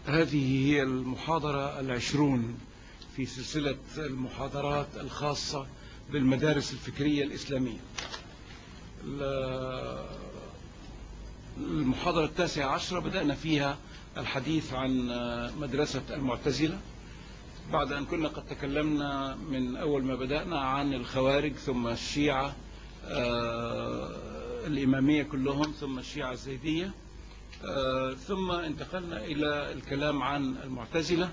هذه هي المحاضرة العشرون في سلسلة المحاضرات الخاصة بالمدارس الفكرية الإسلامية المحاضرة التاسعة عشرة بدأنا فيها الحديث عن مدرسة المعتزلة بعد أن كنا قد تكلمنا من أول ما بدأنا عن الخوارج ثم الشيعة الإمامية كلهم ثم الشيعة الزيدية ثم انتقلنا إلى الكلام عن المعتزلة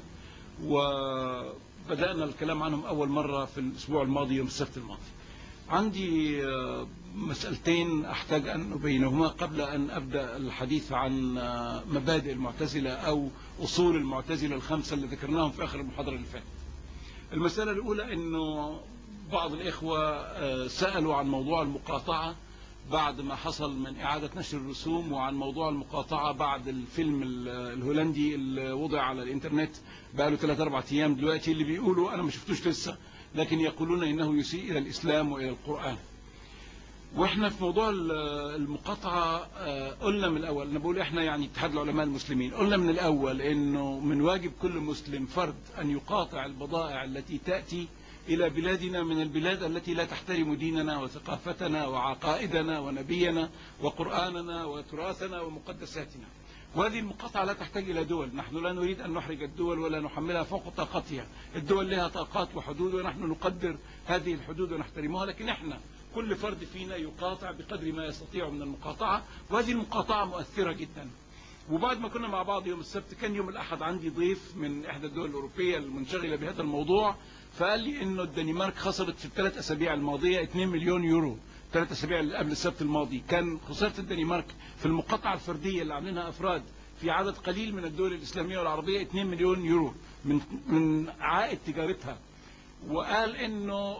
وبدأنا الكلام عنهم أول مرة في الأسبوع الماضي يوم السبت الماضي عندي مسألتين أحتاج أن أبينهما قبل أن أبدأ الحديث عن مبادئ المعتزلة أو أصول المعتزلة الخمسة اللي ذكرناهم في آخر المحاضرة اللي فاتت المسألة الأولى أنه بعض الإخوة سألوا عن موضوع المقاطعة بعد ما حصل من إعادة نشر الرسوم وعن موضوع المقاطعة بعد الفيلم الهولندي اللي وضع على الإنترنت بقاله 3-4 أيام دلوقتي اللي بيقولوا أنا ما شفتوش لسه لكن يقولون إنه يسيء إلى الإسلام وإلى القرآن واحنا في موضوع المقاطعة قلنا من الأول أنا بقول احنا يعني اتحاد العلماء المسلمين قلنا من الأول إنه من واجب كل مسلم فرد أن يقاطع البضائع التي تأتي إلى بلادنا من البلاد التي لا تحترم ديننا وثقافتنا وعقائدنا ونبينا وقرآننا وتراثنا ومقدساتنا وهذه المقاطعة لا تحتاج إلى دول نحن لا نريد أن نحرج الدول ولا نحملها فوق طاقتها الدول لها طاقات وحدود ونحن نقدر هذه الحدود ونحترمها لكن احنا كل فرد فينا يقاطع بقدر ما يستطيع من المقاطعة وهذه المقاطعة مؤثرة جدا وبعد ما كنا مع بعض يوم السبت كان يوم الأحد عندي ضيف من إحدى الدول الأوروبية المنشغلة بهذا الموضوع فقال لي إنه الدنمارك خسرت في الثلاث أسابيع الماضية 2 مليون يورو ثلاث أسابيع قبل السبت الماضي كان خسارة الدنمارك في المقاطعة الفردية اللي عاملينها أفراد في عدد قليل من الدول الإسلامية والعربية 2 مليون يورو من من عائد تجارتها وقال انه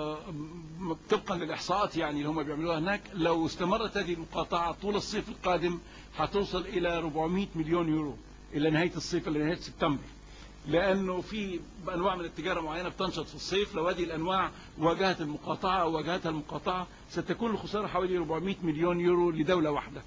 طبقا للاحصاءات يعني اللي هم بيعملوها هناك لو استمرت هذه المقاطعه طول الصيف القادم هتوصل الى 400 مليون يورو الى نهايه الصيف الى نهايه سبتمبر لانه في انواع من التجاره معينه بتنشط في الصيف لو هذه الانواع واجهت المقاطعه او واجهتها المقاطعه ستكون الخساره حوالي 400 مليون يورو لدوله واحده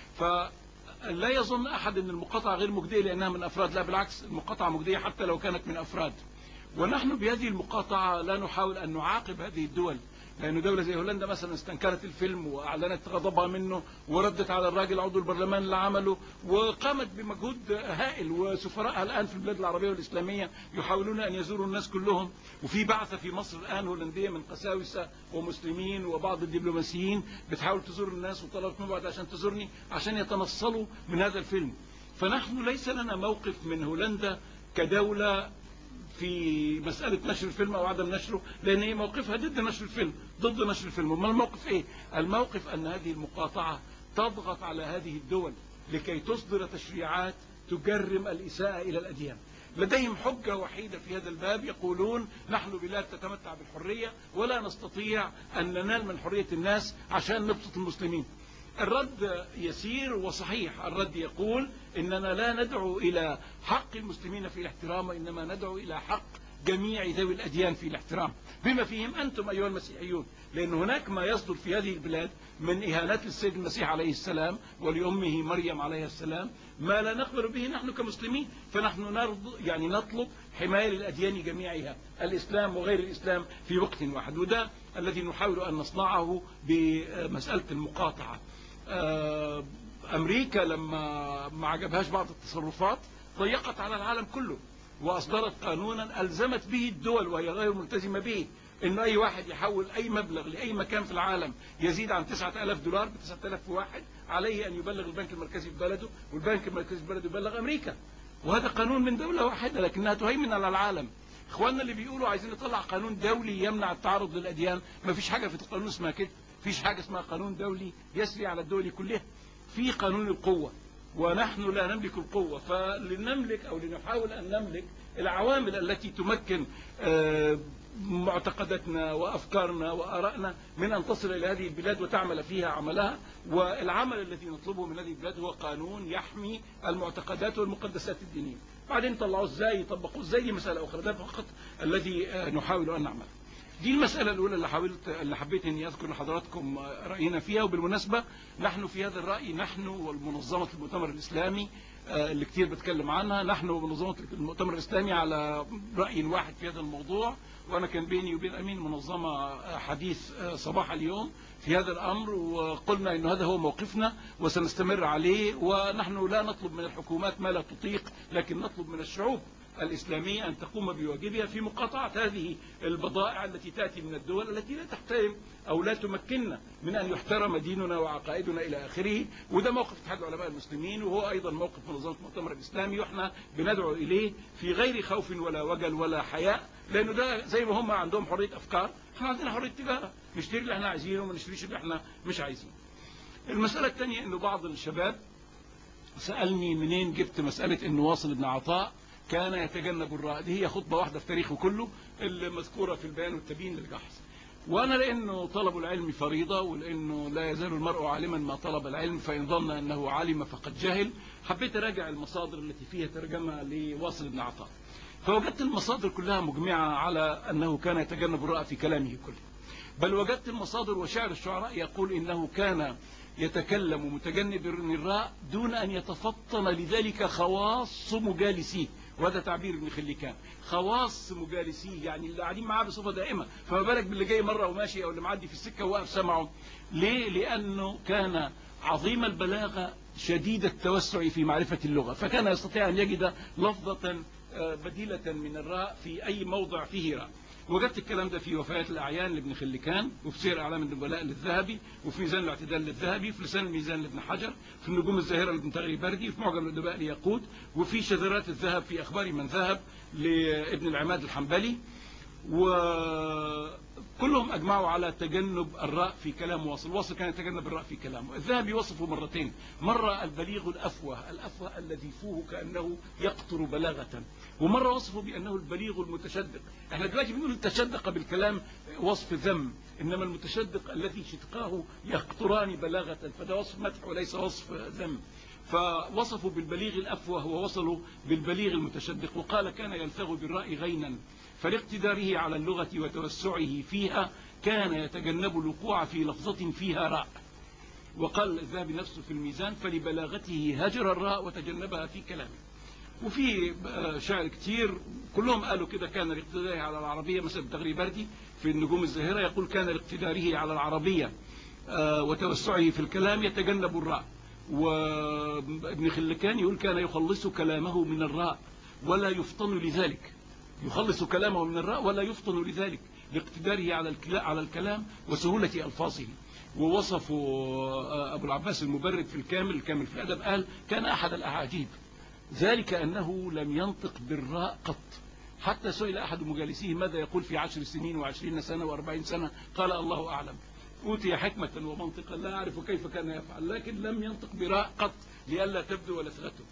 فلا يظن احد ان المقاطعه غير مجديه لانها من افراد لا بالعكس المقاطعه مجديه حتى لو كانت من افراد ونحن بهذه المقاطعة لا نحاول أن نعاقب هذه الدول لأن دولة زي هولندا مثلا استنكرت الفيلم وأعلنت غضبها منه وردت على الراجل عضو البرلمان اللي عمله وقامت بمجهود هائل وسفراءها الآن في البلاد العربية والإسلامية يحاولون أن يزوروا الناس كلهم وفي بعثة في مصر الآن هولندية من قساوسة ومسلمين وبعض الدبلوماسيين بتحاول تزور الناس وطلبت مبعد عشان تزورني عشان يتنصلوا من هذا الفيلم فنحن ليس لنا موقف من هولندا كدولة في مسألة نشر الفيلم أو عدم نشره لأن هي موقفها ضد نشر الفيلم ضد نشر الفيلم ما الموقف إيه الموقف أن هذه المقاطعة تضغط على هذه الدول لكي تصدر تشريعات تجرم الإساءة إلى الأديان لديهم حجة وحيدة في هذا الباب يقولون نحن بلاد تتمتع بالحرية ولا نستطيع أن ننال من حرية الناس عشان نبسط المسلمين الرد يسير وصحيح الرد يقول إننا لا ندعو إلى حق المسلمين في الاحترام وإنما ندعو إلى حق جميع ذوي الأديان في الاحترام بما فيهم أنتم أيها المسيحيون لأن هناك ما يصدر في هذه البلاد من إهانات للسيد المسيح عليه السلام ولأمه مريم عليه السلام ما لا نقبل به نحن كمسلمين فنحن نرض يعني نطلب حماية للأديان جميعها الإسلام وغير الإسلام في وقت واحد وده الذي نحاول أن نصنعه بمسألة المقاطعة أمريكا لما ما عجبهاش بعض التصرفات ضيقت على العالم كله وأصدرت قانونا ألزمت به الدول وهي غير ملتزمة به إن أي واحد يحول أي مبلغ لأي مكان في العالم يزيد عن 9000 دولار ب 9000 واحد عليه أن يبلغ البنك المركزي في بلده والبنك المركزي في بلده يبلغ أمريكا وهذا قانون من دولة واحدة لكنها تهيمن على العالم اخواننا اللي بيقولوا عايزين نطلع قانون دولي يمنع التعرض للأديان ما فيش حاجة في القانون اسمها كده فيش حاجة اسمها قانون دولي يسري على الدول كلها في قانون القوة ونحن لا نملك القوة فلنملك أو لنحاول أن نملك العوامل التي تمكن معتقداتنا وأفكارنا وآرائنا من أن تصل إلى هذه البلاد وتعمل فيها عملها والعمل الذي نطلبه من هذه البلاد هو قانون يحمي المعتقدات والمقدسات الدينية بعدين طلعوه ازاي يطبقوه ازاي دي مسألة أخرى ده فقط الذي نحاول أن نعمل دي المسألة الأولى اللي حاولت اللي حبيت إني أذكر لحضراتكم رأينا فيها وبالمناسبة نحن في هذا الرأي نحن والمنظمة المؤتمر الإسلامي آه، اللي كتير بتكلم عنها نحن ومنظمة المؤتمر الإسلامي على رأي واحد في هذا الموضوع وأنا كان بيني وبين أمين المنظمة آه، حديث آه، صباح اليوم في هذا الأمر وقلنا أن هذا هو موقفنا وسنستمر عليه ونحن لا نطلب من الحكومات ما لا تطيق لكن نطلب من الشعوب الإسلامية أن تقوم بواجبها في مقاطعة هذه البضائع التي تأتي من الدول التي لا تحترم أو لا تمكننا من أن يحترم ديننا وعقائدنا إلى آخره وده موقف اتحاد علماء المسلمين وهو أيضا موقف منظمة المؤتمر الإسلامي وإحنا بندعو إليه في غير خوف ولا وجل ولا حياء لأنه ده زي ما هم عندهم حرية أفكار احنا عندنا حرية تجارة نشتري اللي احنا عايزينه وما نشتريش اللي احنا مش عايزينه المسألة الثانية أنه بعض الشباب سألني منين جبت مسألة أنه واصل بن عطاء كان يتجنب الراء دي هي خطبة واحدة في تاريخه كله المذكورة في البيان والتبيين للجحظ وأنا لأنه طلب العلم فريضة ولأنه لا يزال المرء عالما ما طلب العلم فإن ظن أنه علم فقد جهل حبيت أراجع المصادر التي فيها ترجمة لواصل بن عطاء فوجدت المصادر كلها مجمعة على أنه كان يتجنب الرأى في كلامه كله بل وجدت المصادر وشعر الشعراء يقول إنه كان يتكلم متجنب الراء دون أن يتفطن لذلك خواص مجالسيه وهذا تعبير ابن خليكان خواص مجالسيه يعني اللي قاعدين معاه بصفة دائمة فما بالك باللي جاي مرة وماشي أو اللي معدي في السكة وواقف سمعه ليه لأنه كان عظيم البلاغة شديد التوسع في معرفة اللغة فكان يستطيع أن يجد لفظة آه، بديلة من الراء في أي موضع فيه راء وجدت الكلام ده في وفيات الأعيان لابن خلكان وفي سير أعلام النبلاء للذهبي وفي ميزان الاعتدال للذهبي وفي لسان الميزان لابن حجر في النجوم الزاهرة لابن تغري بردي وفي معجم الأدباء ليقود وفي شذرات الذهب في أخبار من ذهب لابن العماد الحنبلي وكلهم أجمعوا على تجنب الراء في كلام واصل واصل كان يتجنب الراء في كلامه الذهبي يوصفه مرتين مرة البليغ الأفوه الأفوه الذي فوه كأنه يقطر بلاغة ومرة وصفه بأنه البليغ المتشدق احنا دلوقتي بنقول التشدق بالكلام وصف ذم إنما المتشدق الذي شدقاه يقطران بلاغة فده وصف مدح وليس وصف ذم فوصفوا بالبليغ الأفوه ووصلوا بالبليغ المتشدق وقال كان يلتغ بالرأي غينا فلاقتداره على اللغة وتوسعه فيها كان يتجنب الوقوع في لفظة فيها راء وقال الذهبي نفسه في الميزان فلبلاغته هجر الراء وتجنبها في كلامه وفي شعر كتير كلهم قالوا كده كان الاقتدار على العربية مثلا تغري بردي في النجوم الزاهرة يقول كان لاقتداره على العربية آه، وتوسعه في الكلام يتجنب الراء وابن خلكان يقول كان يخلص كلامه من الراء ولا يفطن لذلك يخلص كلامه من الراء ولا يفطن لذلك لاقتداره على على الكلام وسهولة ألفاظه ووصفوا آه، أبو العباس المبرد في الكامل الكامل في الأدب قال كان أحد الأعاجيب ذلك أنه لم ينطق بالراء قط حتى سئل أحد مجالسيه ماذا يقول في عشر سنين وعشرين سنة وأربعين سنة قال الله أعلم أوتي حكمة ومنطقا لا أعرف كيف كان يفعل لكن لم ينطق براء قط لئلا تبدو لثغته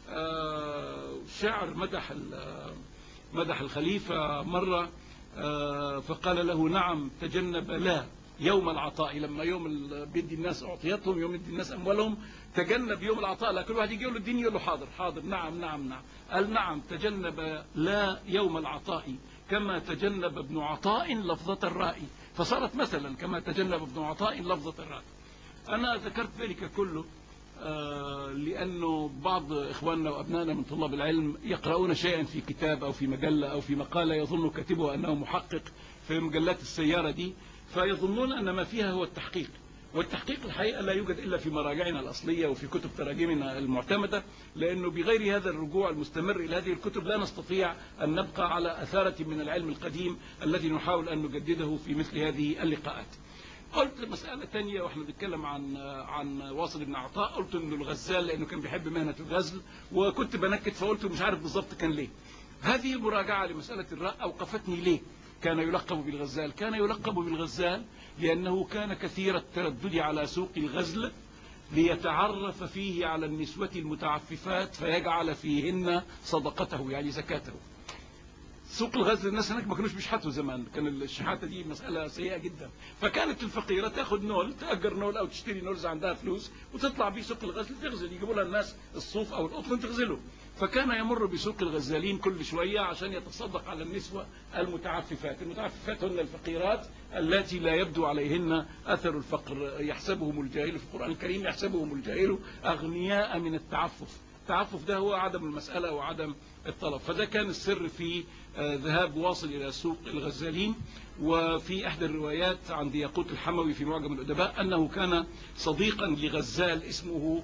آه شعر مدح مدح الخليفة مرة آه فقال له نعم تجنب لا يوم العطاء لما يوم بيدي الناس أعطيتهم يوم يدي الناس أموالهم تجنب يوم العطاء لا كل واحد يجي له الدين يقول له حاضر حاضر نعم نعم نعم قال نعم تجنب لا يوم العطاء كما تجنب ابن عطاء لفظة الراء فصارت مثلا كما تجنب ابن عطاء لفظة الراء أنا ذكرت ذلك كله آه، لأنه بعض إخواننا وأبنائنا من طلاب العلم يقرؤون شيئا في كتاب أو في مجلة أو في مقالة يظن كاتبه أنه محقق في مجلات السيارة دي فيظنون أن ما فيها هو التحقيق والتحقيق الحقيقة لا يوجد إلا في مراجعنا الأصلية وفي كتب تراجمنا المعتمدة لأنه بغير هذا الرجوع المستمر إلى هذه الكتب لا نستطيع أن نبقى على أثارة من العلم القديم الذي نحاول أن نجدده في مثل هذه اللقاءات قلت مسألة تانية واحنا بنتكلم عن عن واصل بن عطاء قلت انه الغزال لانه كان بيحب مهنة الغزل وكنت بنكت فقلت مش عارف بالظبط كان ليه هذه المراجعة لمسألة الراء أوقفتني ليه كان يلقب بالغزال كان يلقب بالغزال لأنه كان كثير التردد على سوق الغزل ليتعرف فيه على النسوة المتعففات فيجعل فيهن صدقته يعني زكاته سوق الغزل الناس هناك ما كانوش بيشحتوا زمان كان الشحاته دي مساله سيئه جدا فكانت الفقيره تاخذ نول تاجر نول او تشتري نول اذا عندها فلوس وتطلع بيه سوق الغزل تغزل يجيبوا لها الناس الصوف او القطن تغزله فكان يمر بسوق الغزالين كل شويه عشان يتصدق على النسوه المتعففات المتعففات هن الفقيرات التي لا يبدو عليهن اثر الفقر يحسبهم الجاهل في القران الكريم يحسبهم الجاهل اغنياء من التعفف التعفف ده هو عدم المساله وعدم الطلب فده كان السر في ذهاب واصل إلى سوق الغزالين وفي إحدى الروايات عند ياقوت الحموي في معجم الأدباء أنه كان صديقا لغزال اسمه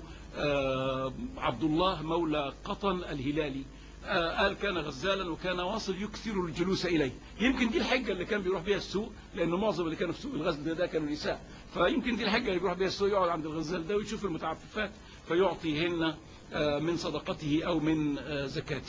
عبد الله مولى قطن الهلالي قال كان غزالا وكان واصل يكثر الجلوس إليه يمكن دي الحجة اللي كان بيروح بها السوق لأنه معظم اللي كانوا في سوق الغزل ده, ده كانوا نساء فيمكن دي الحجة اللي بيروح بها السوق يقعد عند الغزال ده ويشوف المتعففات فيعطيهن من صدقته أو من زكاته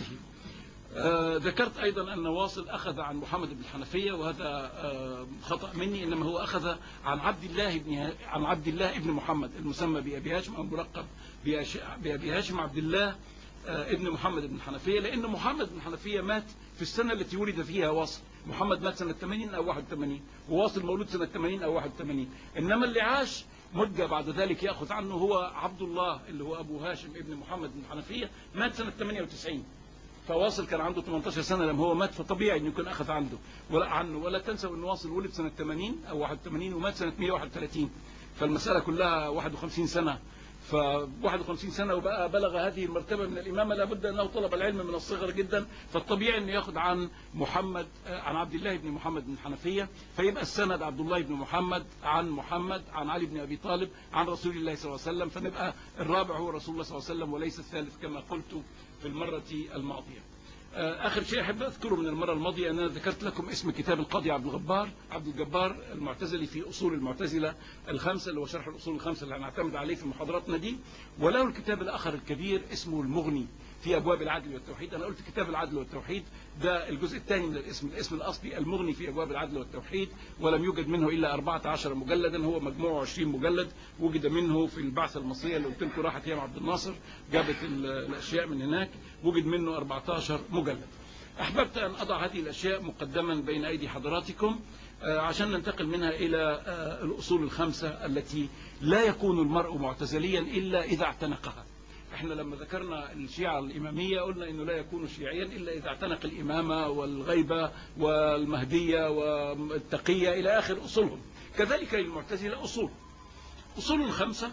آه ذكرت أيضا أن واصل أخذ عن محمد بن الحنفية وهذا آه خطأ مني إنما هو أخذ عن عبد الله بن عن عبد الله ابن محمد المسمى بأبي هاشم أو الملقب بأبي هاشم عبد الله آه ابن محمد بن الحنفية لأن محمد بن الحنفية مات في السنة التي ولد فيها واصل محمد مات سنة 80 أو 81 وواصل مولود سنة 80 أو 81 إنما اللي عاش مدة بعد ذلك يأخذ عنه هو عبد الله اللي هو أبو هاشم ابن محمد بن الحنفية مات سنة 98 فواصل كان عنده 18 سنة لما هو مات فطبيعي انه يكون اخذ عنده ولا عنه ولا تنسوا ان واصل ولد سنة 80 او 81 ومات سنة 131 فالمسألة كلها 51 سنة ف 51 سنة وبقى بلغ هذه المرتبة من الإمامة لابد أنه طلب العلم من الصغر جدا فالطبيعي أنه يأخذ عن محمد عن عبد الله بن محمد بن الحنفية فيبقى السند عبد الله بن محمد عن محمد عن علي بن أبي طالب عن رسول الله صلى الله عليه وسلم فنبقى الرابع هو رسول الله صلى الله عليه وسلم وليس الثالث كما قلت في المرة الماضية آخر شيء أحب أذكره من المرة الماضية أنا ذكرت لكم اسم كتاب القاضي عبد الغبار عبد الجبار المعتزلي في أصول المعتزلة الخمسة اللي هو شرح الأصول الخمسة اللي هنعتمد عليه في محاضراتنا دي وله الكتاب الآخر الكبير اسمه المغني في أبواب العدل والتوحيد أنا قلت كتاب العدل والتوحيد ده الجزء الثاني من الاسم الاسم الأصلي المغني في أبواب العدل والتوحيد ولم يوجد منه إلا 14 مجلدا هو مجموعه 20 مجلد وجد منه في البعثة المصرية اللي قلت لكم راحت هي عبد الناصر جابت الأشياء من هناك وجد منه 14 مجلد أحببت أن أضع هذه الأشياء مقدما بين أيدي حضراتكم عشان ننتقل منها إلى الأصول الخمسة التي لا يكون المرء معتزليا إلا إذا اعتنقها احنا لما ذكرنا الشيعة الإمامية قلنا انه لا يكون شيعيا إلا إذا اعتنق الإمامة والغيبة والمهدية والتقية إلى آخر أصولهم كذلك للمعتزلة أصول أصول الخمسة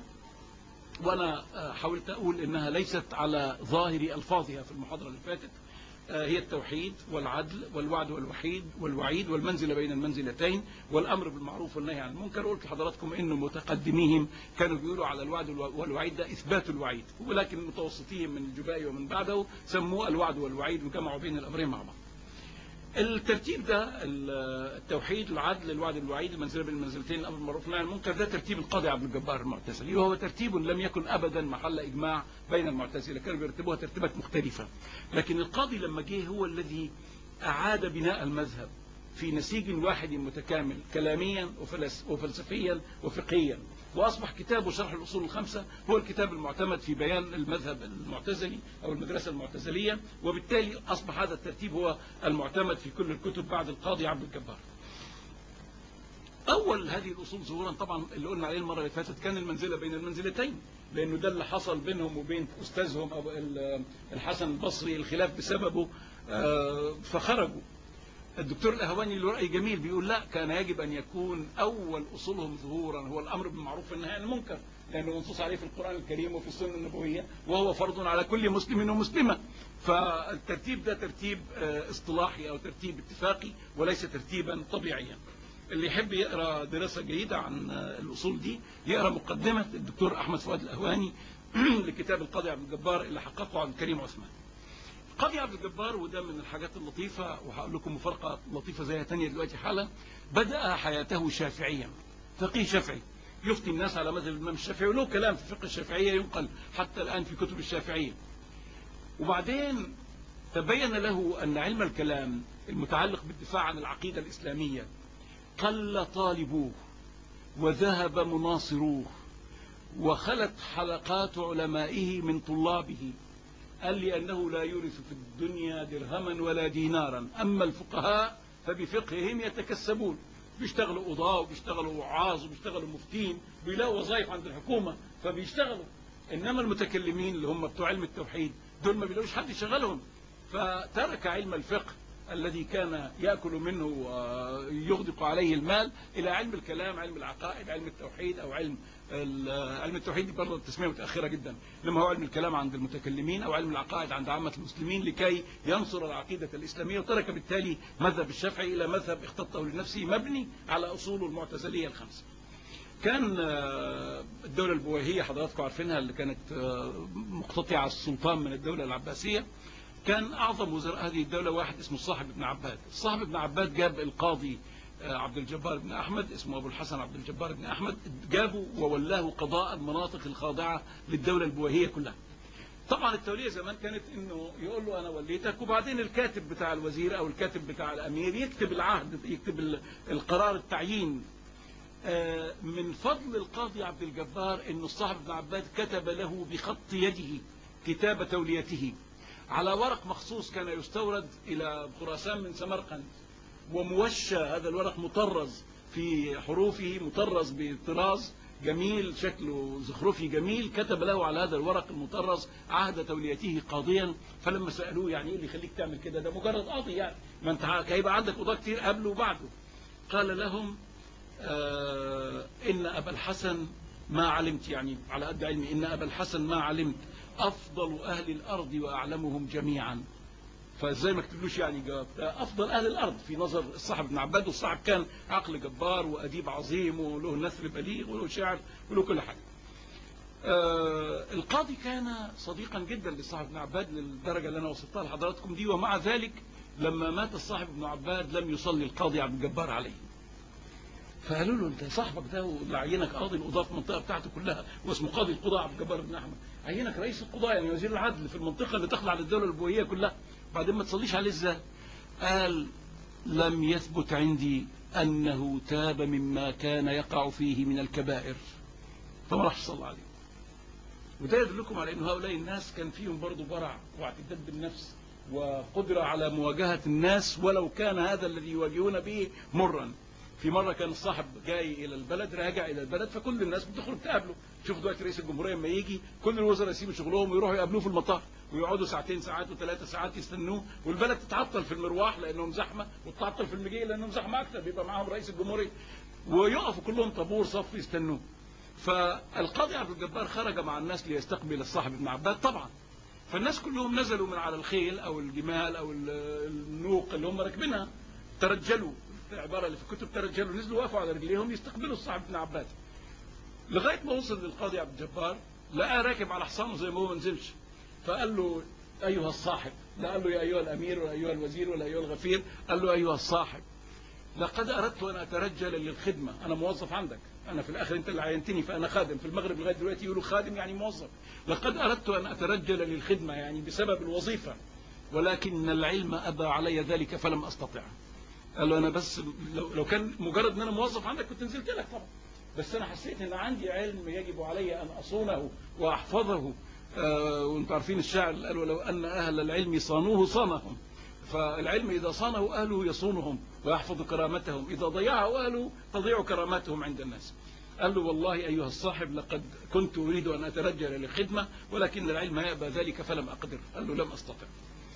وأنا حاولت أقول إنها ليست على ظاهر ألفاظها في المحاضرة اللي فاتت هي التوحيد والعدل والوعد والوحيد والوعيد والمنزلة بين المنزلتين والأمر بالمعروف والنهي عن المنكر قلت لحضراتكم إنه متقدميهم كانوا بيقولوا على الوعد والوعيد ده إثبات الوعيد ولكن متوسطيهم من الجبائي ومن بعده سموه الوعد والوعيد وجمعوا بين الأمرين مع بعض الترتيب ده التوحيد العدل الوعد الوعيد المنزله بين المنزلتين الامر بالمعروف والنهي عن المنكر ده ترتيب القاضي عبد الجبار المعتزلي وهو ترتيب لم يكن ابدا محل اجماع بين المعتزله كانوا بيرتبوها ترتيبات مختلفه لكن القاضي لما جه هو الذي اعاد بناء المذهب في نسيج واحد متكامل كلاميا وفلسفيا وفقهيا وأصبح كتابه شرح الأصول الخمسة هو الكتاب المعتمد في بيان المذهب المعتزلي أو المدرسة المعتزلية وبالتالي أصبح هذا الترتيب هو المعتمد في كل الكتب بعد القاضي عبد الجبار أول هذه الأصول ظهورا طبعا اللي قلنا عليه المرة اللي فاتت كان المنزلة بين المنزلتين لأنه ده اللي حصل بينهم وبين أستاذهم أو الحسن البصري الخلاف بسببه فخرجوا الدكتور الأهواني له رأي جميل بيقول لا كان يجب أن يكون أول أصولهم ظهورا هو الأمر بالمعروف والنهي عن المنكر لأنه منصوص عليه في القرآن الكريم وفي السنة النبوية وهو فرض على كل مسلم ومسلمة فالترتيب ده ترتيب اصطلاحي أو ترتيب اتفاقي وليس ترتيبا طبيعيا اللي يحب يقرأ دراسة جيدة عن الأصول دي يقرأ مقدمة الدكتور أحمد فؤاد الأهواني لكتاب القاضي عبد الجبار اللي حققه عن كريم عثمان قاضي عبد الجبار وده من الحاجات اللطيفة وهقول لكم مفارقة لطيفة زيها تانية دلوقتي حالا بدأ حياته شافعيا فقيه شافعي يفتي الناس على مذهب الإمام الشافعي وله كلام في فقه الشافعية ينقل حتى الآن في كتب الشافعية وبعدين تبين له أن علم الكلام المتعلق بالدفاع عن العقيدة الإسلامية قل طالبوه وذهب مناصروه وخلت حلقات علمائه من طلابه قال لي أنه لا يورث في الدنيا درهما ولا دينارا أما الفقهاء فبفقههم يتكسبون بيشتغلوا قضاة وبيشتغلوا وعاظ وبيشتغلوا مفتين بيلاقوا وظائف عند الحكومة فبيشتغلوا إنما المتكلمين اللي هم بتوع علم التوحيد دول ما بيلاقوش حد يشغلهم فترك علم الفقه الذي كان يأكل منه ويغدق عليه المال إلى علم الكلام علم العقائد علم التوحيد أو علم علم التوحيد برضه التسمية متأخرة جدا لما هو علم الكلام عند المتكلمين أو علم العقائد عند عامة المسلمين لكي ينصر العقيدة الإسلامية وترك بالتالي مذهب الشافعي إلى مذهب اختطه لنفسه مبني على أصوله المعتزلية الخمسة كان الدولة البويهية حضراتكم عارفينها اللي كانت مقتطعة السلطان من الدولة العباسية كان أعظم وزراء هذه الدولة واحد اسمه الصاحب بن عباد الصاحب بن عباد جاب القاضي عبد الجبار بن أحمد اسمه أبو الحسن عبد الجبار بن أحمد جابه وولاه قضاء المناطق الخاضعة للدولة البويهية كلها طبعا التولية زمان كانت انه يقول له انا وليتك وبعدين الكاتب بتاع الوزير او الكاتب بتاع الامير يكتب العهد يكتب القرار التعيين من فضل القاضي عبد الجبار ان الصاحب بن عباد كتب له بخط يده كتاب توليته على ورق مخصوص كان يستورد إلى خراسان من سمرقند وموشى هذا الورق مطرز في حروفه مطرز بطراز جميل شكله زخرفي جميل كتب له على هذا الورق المطرز عهد توليته قاضيا فلما سألوه يعني ايه اللي يخليك تعمل كده ده مجرد قاضي يعني ما انت هيبقى عندك قضاة كتير قبله وبعده قال لهم آه إن أبا الحسن ما علمت يعني على قد علمي إن أبا الحسن ما علمت أفضل أهل الأرض وأعلمهم جميعا فازاي ما كتبلوش يعني جواب أفضل أهل الأرض في نظر الصاحب بن عباد والصاحب كان عقل جبار وأديب عظيم وله نثر بليغ وله شعر وله كل حاجة آه القاضي كان صديقا جدا للصاحب بن عباد للدرجة اللي أنا وصلتها لحضراتكم دي ومع ذلك لما مات الصاحب بن عباد لم يصلي القاضي عبد الجبار عليه فقالوا له انت صاحبك ده واللي عينك قاضي القضاة في المنطقة بتاعته كلها واسمه قاضي القضاء عبد الجبار بن أحمد عينك رئيس القضاء يعني وزير العدل في المنطقة اللي تخضع للدولة البويهية كلها بعدين ما تصليش عليه ازاي قال لم يثبت عندي أنه تاب مما كان يقع فيه من الكبائر فما راح صلى عليه وده يدلكم على أن هؤلاء الناس كان فيهم برضو برع واعتداد بالنفس وقدرة على مواجهة الناس ولو كان هذا الذي يواجهون به مرا في مرة كان الصاحب جاي إلى البلد راجع إلى البلد فكل الناس بتخرج تقابله شوف دلوقتي رئيس الجمهورية لما يجي كل الوزراء يسيبوا شغلهم ويروحوا يقابلوه في المطار ويقعدوا ساعتين ساعات وثلاثة ساعات يستنوه والبلد تتعطل في المروح لأنهم زحمة وتتعطل في المجيء لأنهم زحمة أكثر بيبقى معاهم رئيس الجمهورية ويقفوا كلهم طابور صف يستنوه فالقاضي عبد الجبار خرج مع الناس ليستقبل الصاحب ابن عباد طبعا فالناس كلهم نزلوا من على الخيل أو الجمال أو النوق اللي هم راكبينها ترجلوا العبارة اللي في الكتب ترجلوا نزلوا وقفوا على رجليهم يستقبلوا الصاحب ابن عباد لغاية ما وصل للقاضي عبد الجبار لقاه راكب على حصانه زي ما هو ما نزلش فقال له أيها الصاحب لا قال له يا أيها الأمير ولا أيها الوزير ولا أيها الغفير قال له أيها الصاحب لقد أردت أن أترجل للخدمة أنا موظف عندك أنا في الآخر أنت اللي عينتني فأنا خادم في المغرب لغاية دلوقتي يقولوا خادم يعني موظف لقد أردت أن أترجل للخدمة يعني بسبب الوظيفة ولكن العلم أبى علي ذلك فلم أستطع قال له أنا بس لو, لو كان مجرد أن أنا موظف عندك كنت نزلت لك طبعا بس أنا حسيت أن عندي علم يجب علي أن أصونه وأحفظه آه وانتم عارفين الشاعر اللي قال ولو أن أهل العلم صانوه صانهم فالعلم إذا صانه أهله يصونهم ويحفظ كرامتهم إذا ضيعه أهله تضيع كراماتهم عند الناس قال له والله أيها الصاحب لقد كنت أريد أن أترجل للخدمة ولكن العلم يأبى ذلك فلم أقدر قال له لم أستطع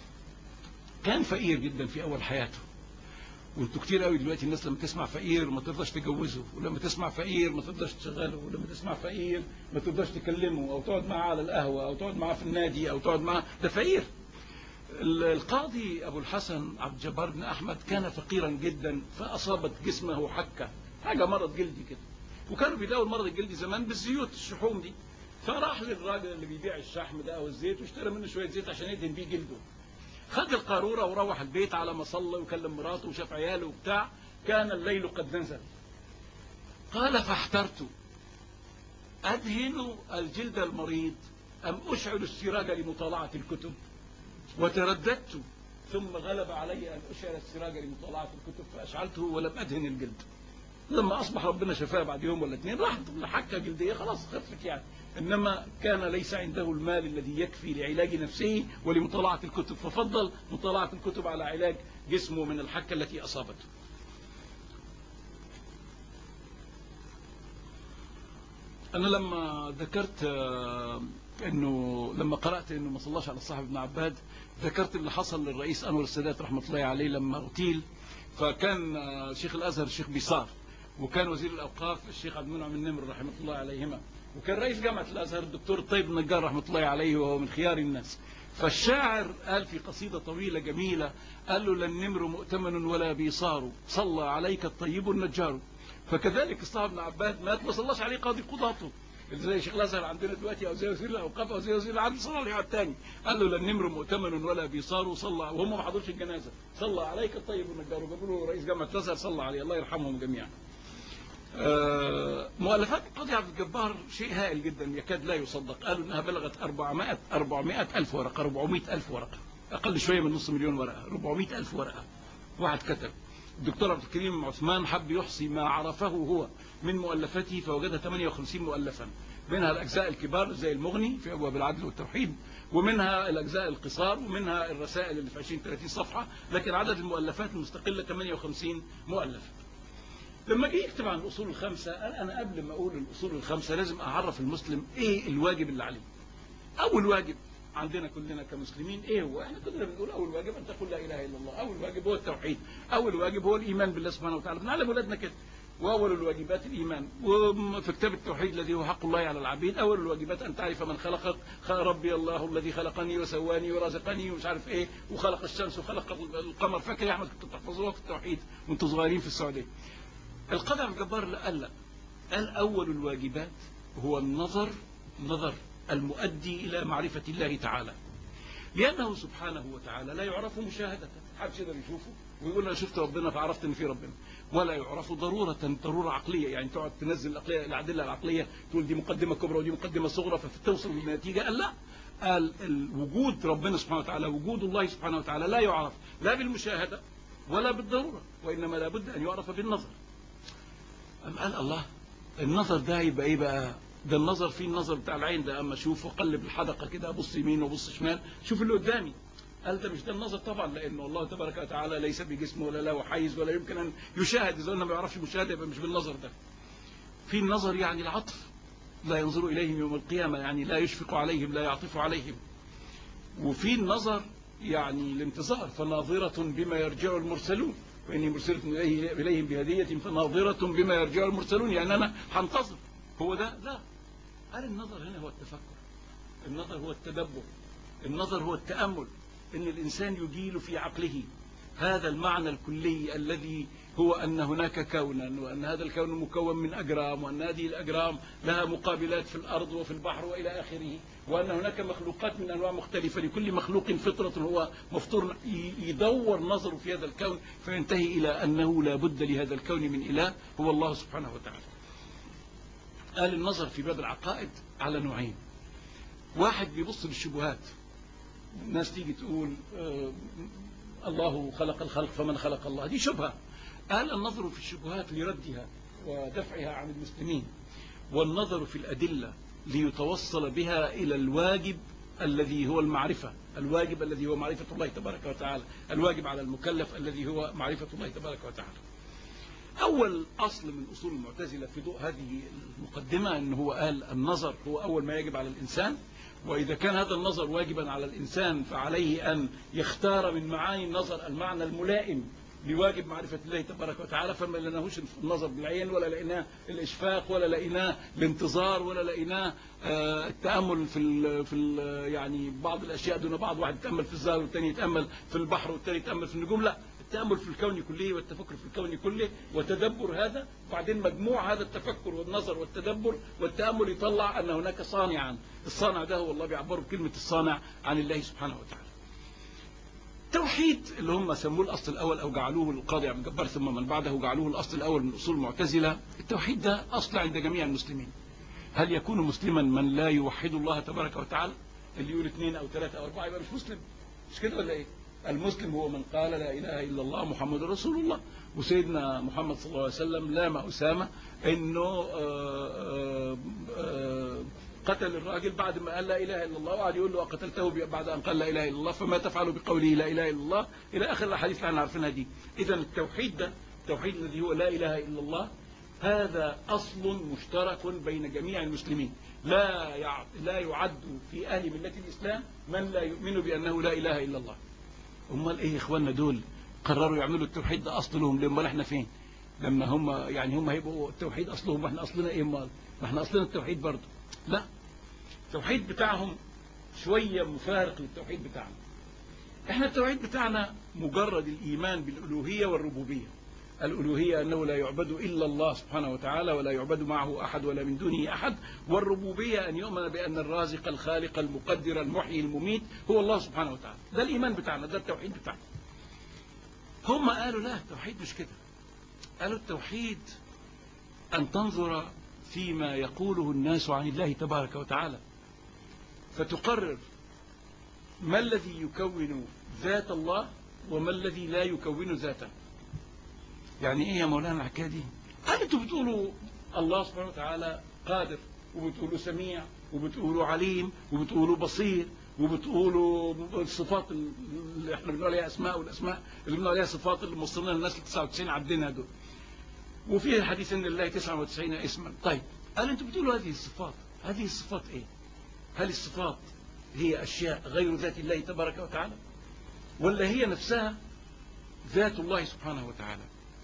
كان فقير جدا في أول حياته وانتوا كتير قوي دلوقتي الناس لما تسمع فقير ما ترضاش تجوزه ولما تسمع فقير ما ترضاش تشغله ولما تسمع فقير ما ترضاش تكلمه او تقعد معاه على القهوه او تقعد معاه في النادي او تقعد معاه ده فقير القاضي ابو الحسن عبد الجبار بن احمد كان فقيرا جدا فاصابت جسمه حكه حاجه مرض جلدي كده وكانوا بيداووا المرض الجلدي زمان بالزيوت الشحوم دي فراح للراجل اللي بيبيع الشحم ده او الزيت واشترى منه شويه زيت عشان يدهن بيه جلده خد القارورة وروح البيت على ما صلى وكلم مراته وشاف عياله وبتاع كان الليل قد نزل قال فاحترت أدهن الجلد المريض أم أشعل السراج لمطالعة الكتب وترددت ثم غلب علي أن أشعل السراج لمطالعة الكتب فأشعلته ولم أدهن الجلد لما أصبح ربنا شفاه بعد يوم ولا اثنين راحت حكة جلدية خلاص خفت يعني إنما كان ليس عنده المال الذي يكفي لعلاج نفسه ولمطالعة الكتب ففضل مطالعة الكتب على علاج جسمه من الحكة التي أصابته أنا لما ذكرت آه، أنه لما قرأت أنه ما صلاش على الصاحب ابن عباد ذكرت اللي حصل للرئيس أنور السادات رحمة الله عليه لما اغتيل فكان آه، شيخ الأزهر الشيخ بيصار وكان وزير الأوقاف الشيخ عبد المنعم النمر رحمة الله عليهما وكان رئيس جامعة الأزهر الدكتور الطيب النجار رحمة الله عليه وهو من خيار الناس فالشاعر قال في قصيدة طويلة جميلة قال له لا النمر مؤتمن ولا بيصار صلى عليك الطيب النجار فكذلك الصاحب بن عباد مات ما صلاش عليه قاضي قضاته زي شيخ الازهر عندنا دلوقتي او زي وزير الاوقاف او زي وزير العدل صلى عليه على الثاني قال له لا النمر مؤتمن ولا بيصار وصلى وهم ما حضرش الجنازه صلى عليك الطيب النجار وجابوا له رئيس جامعه الازهر صلى عليه الله يرحمهم جميعا آه، مؤلفات القاضي عبد الجبار شيء هائل جدا يكاد لا يصدق قالوا انها بلغت 400 400 الف ورقه 400 الف ورقه اقل شويه من نص مليون ورقه 400 الف ورقه واحد كتب الدكتور عبد الكريم عثمان حب يحصي ما عرفه هو من مؤلفاته فوجدها 58 مؤلفا منها الاجزاء الكبار زي المغني في ابواب العدل والتوحيد ومنها الاجزاء القصار ومنها الرسائل اللي في 20 30 صفحه لكن عدد المؤلفات المستقله 58 مؤلف لما جه يكتب عن الاصول الخمسه قال انا قبل ما اقول الاصول الخمسه لازم اعرف المسلم ايه الواجب اللي عليه اول واجب عندنا كلنا كمسلمين ايه هو احنا كلنا بنقول اول واجب ان تقول لا اله الا الله اول واجب هو التوحيد اول واجب هو الايمان بالله سبحانه وتعالى بنعلم اولادنا كده واول الواجبات الايمان وفي كتاب التوحيد الذي هو حق الله على العبيد اول الواجبات ان تعرف من خلقك خ- ربي الله الذي خلقني وسواني ورزقني ومش عارف ايه وخلق الشمس وخلق القمر فاكر يا احمد كنتوا بتحفظوها في التوحيد وانتوا صغيرين في السعوديه القاضي عبد الجبار لا قال لا قال أول الواجبات هو النظر نظر المؤدي إلى معرفة الله تعالى لأنه سبحانه وتعالى لا يعرف مشاهدة حدش يقدر يشوفه ويقول أنا شفت ربنا فعرفت إن في ربنا ولا يعرف ضرورة ضرورة عقلية يعني تقعد تنزل العقلية الأدلة العقلية تقول دي مقدمة كبرى ودي مقدمة صغرى فتوصل للنتيجة قال لا قال الوجود ربنا سبحانه وتعالى وجود الله سبحانه وتعالى لا يعرف لا بالمشاهدة ولا بالضرورة وإنما لابد أن يعرف بالنظر أم قال الله النظر ده يبقى ايه بقى ده النظر فيه النظر بتاع العين ده اما اشوف واقلب الحدقه كده ابص يمين وابص شمال شوف اللي قدامي قال ده مش ده النظر طبعا لانه الله تبارك وتعالى ليس بجسم ولا له حيز ولا يمكن ان يشاهد اذا قلنا ما يعرفش مشاهده يبقى مش بالنظر ده في النظر يعني العطف لا ينظر اليهم يوم القيامه يعني لا يشفق عليهم لا يعطف عليهم وفي النظر يعني الانتظار فناظرة بما يرجع المرسلون وإني مرسلة إليه- إليهم بهدية فناظرة بما يرجع المرسلون يعني أنا هنتظر هو ده لا قال النظر هنا هو التفكر النظر هو التدبر النظر هو التأمل إن الإنسان يجيل في عقله هذا المعنى الكلي الذي هو أن هناك كونا وأن هذا الكون مكون من أجرام وأن هذه الأجرام لها مقابلات في الأرض وفي البحر وإلى آخره وأن هناك مخلوقات من أنواع مختلفة لكل مخلوق فطرة هو مفطور ي- يدور نظره في هذا الكون فينتهي إلى أنه لا بد لهذا الكون من إله هو الله سبحانه وتعالى قال النظر في باب العقائد على نوعين واحد بيبص للشبهات الناس تيجي تقول آه، الله خلق الخلق فمن خلق الله دي شبهة قال النظر في الشبهات لردها ودفعها عن المسلمين والنظر في الأدلة ليتوصل بها إلى الواجب الذي هو المعرفة الواجب الذي هو معرفة الله تبارك وتعالى الواجب على المكلف الذي هو معرفة الله تبارك وتعالى أول أصل من أصول المعتزلة في ضوء هذه المقدمة أنه هو قال النظر هو أول ما يجب على الإنسان وإذا كان هذا النظر واجبا على الإنسان فعليه أن يختار من معاني النظر المعنى الملائم لواجب معرفة الله تبارك وتعالى فما لقيناهوش النظر بالعين ولا لقيناه الإشفاق ولا لقيناه الانتظار ولا لقيناه آه، التأمل في ال في ال يعني بعض الأشياء دون بعض واحد يتأمل في الزهر والثاني يتأمل في البحر والثاني يتأمل في النجوم لا التأمل في الكون كله والتفكر في الكون كله وتدبر هذا وبعدين مجموع هذا التفكر والنظر والتدبر والتأمل يطلع أن هناك صانعا الصانع ده هو الله بيعبره بكلمة الصانع عن الله سبحانه وتعالى التوحيد اللي هم سموه الأصل الأول أو جعلوه القاضي عبد الجبار ثم من بعده جعلوه الأصل الأول من أصول المعتزلة التوحيد ده أصل عند جميع المسلمين هل يكون مسلما من لا يوحد الله تبارك وتعالى اللي يقول اثنين أو ثلاثة أو أربعة يبقى مش مسلم مش كده ولا إيه المسلم هو من قال لا إله إلا الله محمد رسول الله وسيدنا محمد صلى الله عليه وسلم لام أسامة إنه آه، آه، آه، قتل الراجل بعد ما قال لا إله إلا الله وقعد يقول له قتلته بعد أن قال لا إله إلا الله فما تفعل بقوله لا إله إلا الله إلى آخر الأحاديث اللي احنا عارفينها دي إذا التوحيد ده التوحيد الذي هو لا إله إلا الله هذا أصل مشترك بين جميع المسلمين لا لا يعد في أهل ملة الإسلام من لا يؤمن بأنه لا إله إلا الله امال إيه إخواننا دول قرروا يعملوا التوحيد ده أصل لهم امال إحنا فين لما هم يعني هم هيبقوا التوحيد أصلهم احنا أصلنا إيه امال ما احنا أصلنا التوحيد برضه لا التوحيد بتاعهم شوية مفارق للتوحيد بتاعنا احنا التوحيد بتاعنا مجرد الإيمان بالألوهية والربوبية الألوهية أنه لا يعبد إلا الله سبحانه وتعالى ولا يعبد معه أحد ولا من دونه أحد والربوبية أن يؤمن بأن الرازق الخالق المقدر المحيي المميت هو الله سبحانه وتعالى ده الإيمان بتاعنا ده التوحيد بتاعنا هم قالوا لا التوحيد مش كده قالوا التوحيد أن تنظر فيما يقوله الناس عن الله تبارك وتعالى فتقرر ما الذي يكون ذات الله وما الذي لا يكون ذاته يعني ايه يا مولانا الحكايه دي هل انتوا بتقولوا الله سبحانه وتعالى قادر وبتقولوا سميع وبتقولوا عليم وبتقولوا بصير وبتقولوا الصفات اللي احنا بنقول عليها اسماء والاسماء اللي بنقول عليها صفات اللي موصلنا للناس ل 99 عبدنا دول وفي الحديث ان لله 99 اسما طيب هل انتوا بتقولوا هذه الصفات هذه الصفات ايه هل الصفات هي اشياء غير ذات الله تبارك وتعالى ولا هي نفسها ذات الله سبحانه وتعالى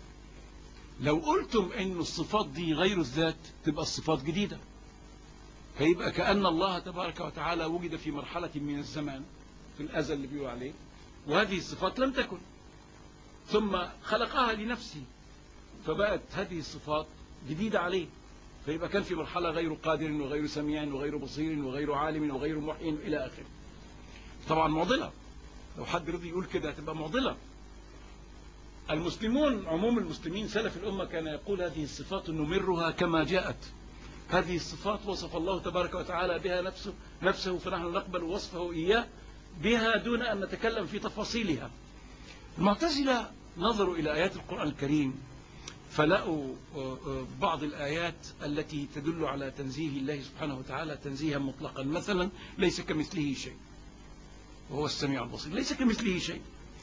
لو قلتم ان الصفات دي غير الذات تبقى الصفات جديدة فيبقى كأن الله تبارك وتعالى وجد في مرحلة من الزمان في الأزل اللي بيقول عليه وهذه الصفات لم تكن ثم خلقها لنفسه فبقت هذه الصفات جديدة عليه فيبقى كان في مرحلة غير قادر وغير سميع وغير بصير وغير عالم وغير محي إلى آخره طبعا معضلة لو حد رضي يقول كده هتبقى معضلة المسلمون عموم المسلمين سلف الأمة كان يقول هذه الصفات نمرها كما جاءت هذه الصفات وصف الله تبارك وتعالى بها نفسه, نفسه فنحن نقبل وصفه إياه بها دون أن نتكلم في تفاصيلها المعتزلة نظروا إلى آيات القرآن الكريم فلقوا بعض الآيات التي تدل على تنزيه الله سبحانه وتعالى تنزيها مطلقا مثلا ليس كمثله شيء وهو السميع البصير ليس كمثله شيء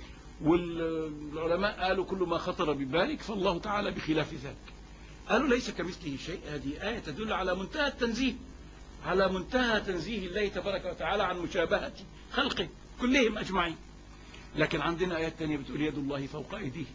والعلماء قالوا كل ما خطر ببالك فالله تعالى بخلاف ذلك قالوا ليس كمثله شيء هذه آية تدل على منتهى التنزيه على منتهى تنزيه الله تبارك وتعالى عن مشابهة خلقه كلهم أجمعين لكن عندنا آيات تانية بتقول يد الله فوق أيديه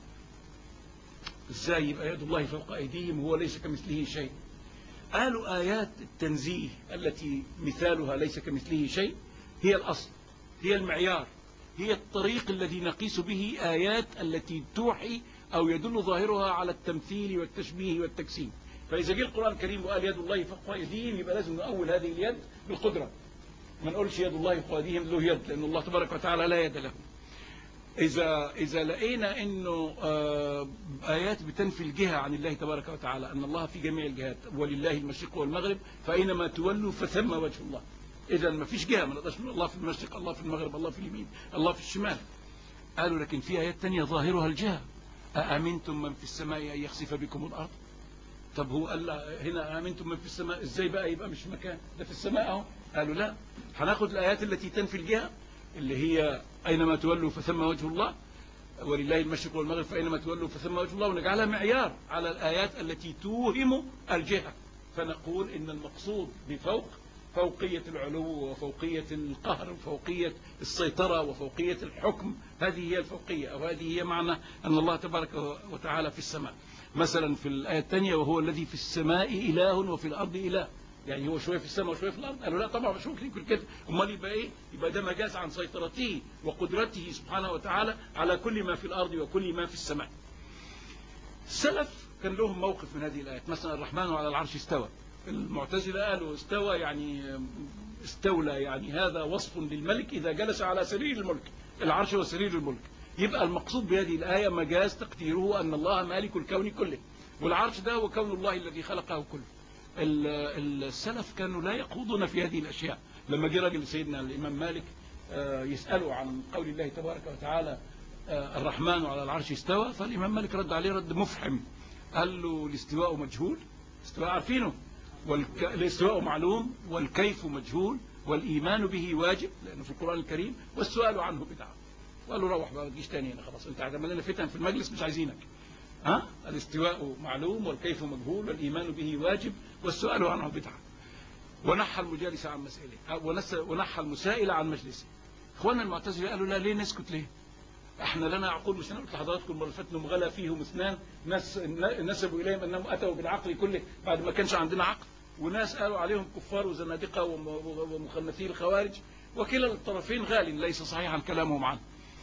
ازاي يبقى يد الله فوق أيديهم وهو ليس كمثله شيء قالوا آيات التنزيه التي مثالها ليس كمثله شيء هي الأصل هي المعيار هي الطريق الذي نقيس به آيات التي توحي أو يدل ظاهرها على التمثيل والتشبيه والتجسيم فإذا جاء القرآن الكريم وقال يد الله فوق أيديهم يبقى لازم نأول هذه اليد بالقدرة ما نقولش يد الله فوق أيديهم له يد لأن الله تبارك وتعالى لا يد له إذا, إذا لقينا أنه آيات بتنفي الجهة عن الله تبارك وتعالى أن الله في جميع الجهات ولله المشرق والمغرب فأينما تولوا فثم وجه الله إذا ما فيش جهة ما نقدرش نقول الله في المشرق الله في المغرب الله في اليمين الله في الشمال قالوا لكن في آيات تانية ظاهرها الجهة أأمنتم من في السماء أن يخسف بكم الأرض طب هو قال هنا أمنتم من في السماء إزاي بقى يبقى مش مكان ده في السماء أهو قالوا لا هناخد الآيات التي تنفي الجهة اللي هي أينما تولوا فثم وجه الله ولله المشرق والمغرب فأينما تولوا فثم وجه الله ونجعلها معيار على الآيات التي توهم الجهة فنقول إن المقصود بفوق فوقية العلو وفوقية القهر وفوقية السيطرة وفوقية الحكم هذه هي الفوقية أو هذه هي معنى أن الله تبارك وتعالى في السماء مثلا في الآية الثانية وهو الذي في السماء إله وفي الأرض إله يعني هو شوية في السماء وشوية في الأرض قالوا لا طبعا مش ممكن يكون كده امال يبقى إيه يبقى ده مجاز عن سيطرته وقدرته سبحانه وتعالى على كل ما في الأرض وكل ما في السماء السلف كان لهم موقف من هذه الآيات مثلا الرحمن على العرش استوى المعتزلة قالوا استوى يعني استولى يعني هذا وصف للملك إذا جلس على سرير الملك العرش هو سرير الملك يبقى المقصود بهذه الآية مجاز تقديره أن الله مالك الكون كله والعرش ده هو كون الله الذي خلقه كله السلف كانوا لا يخوضون في هذه الأشياء لما جه راجل سيدنا الإمام مالك يسأله عن قول الله تبارك وتعالى الرحمن على العرش استوى فالإمام مالك رد عليه رد مفحم قال له الاستواء مجهول استواء عارفينه والاستواء معلوم والكيف مجهول والإيمان به واجب لأنه في القرآن الكريم والسؤال عنه بدعة وقالوا روح بقى ما تجيش تاني هنا خلاص انت هتعمل لنا فتن في المجلس مش عايزينك ها الاستواء معلوم والكيف مجهول والإيمان به واجب والسؤال عنه بدعة ونحى المجالس عن مسئله ونحى المسائل عن مجلسه اخواننا المعتزله قالوا لا ليه نسكت ليه احنا لنا عقول مش انا قلت لحضراتكم المره اللي فاتت غلا فيهم اثنان ناس نسبوا اليهم انهم اتوا بالعقل كله بعد ما كانش عندنا عقل وناس قالوا عليهم كفار وزنادقه ومخنثي الخوارج وكلا الطرفين غال ليس صحيحا كلامهم عنه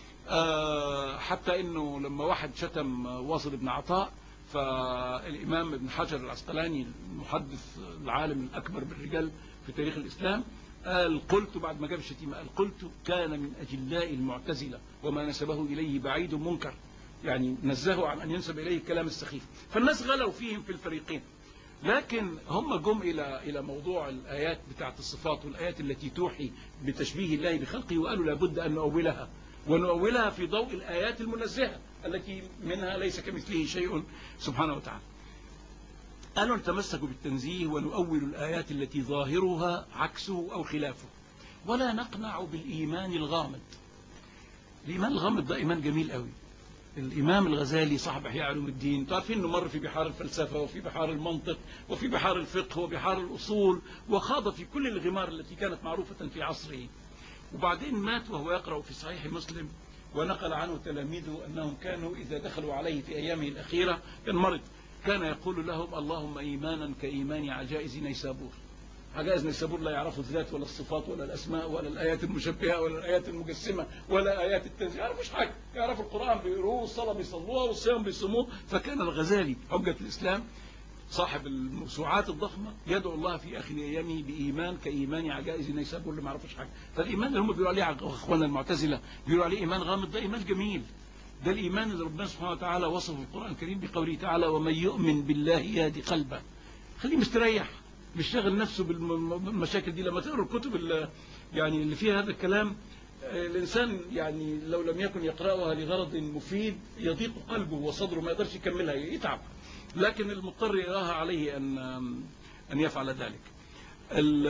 أه حتى انه لما واحد شتم واصل بن عطاء فالامام ابن حجر العسقلاني المحدث العالم الاكبر بالرجال في تاريخ الاسلام قال قلت بعد ما جاب الشتيمة قال قلت كان من أجلاء المعتزلة وما نسبه إليه بعيد منكر يعني نزهه عن أن ينسب إليه الكلام السخيف فالناس غلوا فيهم في الفريقين لكن هم جم إلى إلى موضوع الآيات بتاعة الصفات والآيات التي توحي بتشبيه الله بخلقه وقالوا لابد أن نؤولها ونؤولها في ضوء الآيات المنزهة التي منها ليس كمثله شيء سبحانه وتعالى قالوا نتمسك بالتنزيه ونؤول الآيات التي ظاهرها عكسه أو خلافه ولا نقنع بالإيمان الغامض الإيمان الغامض ده إيمان جميل قوي الإمام الغزالي صاحب إحياء علوم الدين تعرفين أنه مر في بحار الفلسفة وفي بحار المنطق وفي بحار الفقه وبحار الأصول وخاض في كل الغمار التي كانت معروفة في عصره وبعدين مات وهو يقرأ في صحيح مسلم ونقل عنه تلاميذه أنهم كانوا إذا دخلوا عليه في أيامه الأخيرة كان مرض كان يقول لهم اللهم إيمانا كإيمان عجائز نيسابور عجائز نيسابور لا يعرفوا الذات ولا الصفات ولا الأسماء ولا الآيات المشبهة ولا الآيات المجسمة ولا آيات التنزيل يعرفوش حاجة يعرفوا القرآن بيقروه والصلاة بيصلوها والصيام بيصوموه فكان الغزالي حجة الإسلام صاحب الموسوعات الضخمة يدعو الله في آخر أيامه بإيمان كإيمان عجائز نيسابور اللي ما يعرفوش حاجة فالإيمان اللي هم بيقولوا عليه أخواننا المعتزلة بيقولوا عليه إيمان غامض ده إيمان جميل ده الإيمان اللي ربنا سبحانه وتعالى وصفه في القرآن الكريم بقوله تعالى ومن يؤمن بالله يهدي قلبه خليه مستريح مش شاغل نفسه بالمشاكل دي لما تقرأ الكتب اللي يعني اللي فيها هذا الكلام الإنسان يعني لو لم يكن يقرأها لغرض مفيد يضيق قلبه وصدره ما يقدرش يكملها يتعب لكن المضطر يراها عليه أن أن يفعل ذلك ال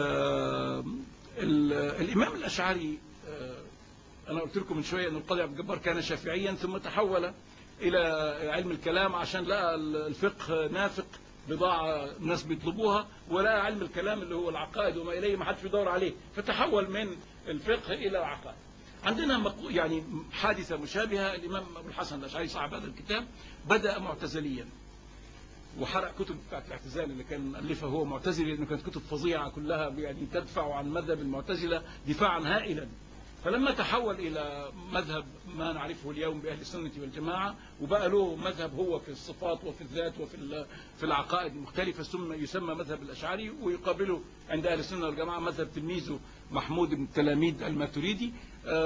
ال الإمام الأشعري أنا قلت لكم من شوية أن القاضي عبد الجبار كان شافعيا ثم تحول إلى علم الكلام عشان لقى الفقه نافق بضاعة الناس بيطلبوها ولقى علم الكلام اللي هو العقائد وما إليه ما حدش بيدور عليه فتحول من الفقه إلى العقائد عندنا يعني حادثة مشابهة الإمام أبو الحسن الأشعري صاحب هذا الكتاب بدأ معتزليا وحرق كتب بتاعت الاعتزال اللي كان ألفها هو معتزلي لأنه كانت كتب فظيعة كلها يعني تدفع عن مذهب المعتزلة دفاعا هائلا فلما تحول إلى مذهب ما نعرفه اليوم بأهل السنة والجماعة وبقى له مذهب هو في الصفات وفي الذات وفي في العقائد المختلفة ثم يسمى مذهب الأشعري ويقابله عند أهل السنة والجماعة مذهب تلميذه محمود بن تلاميذ الماتريدي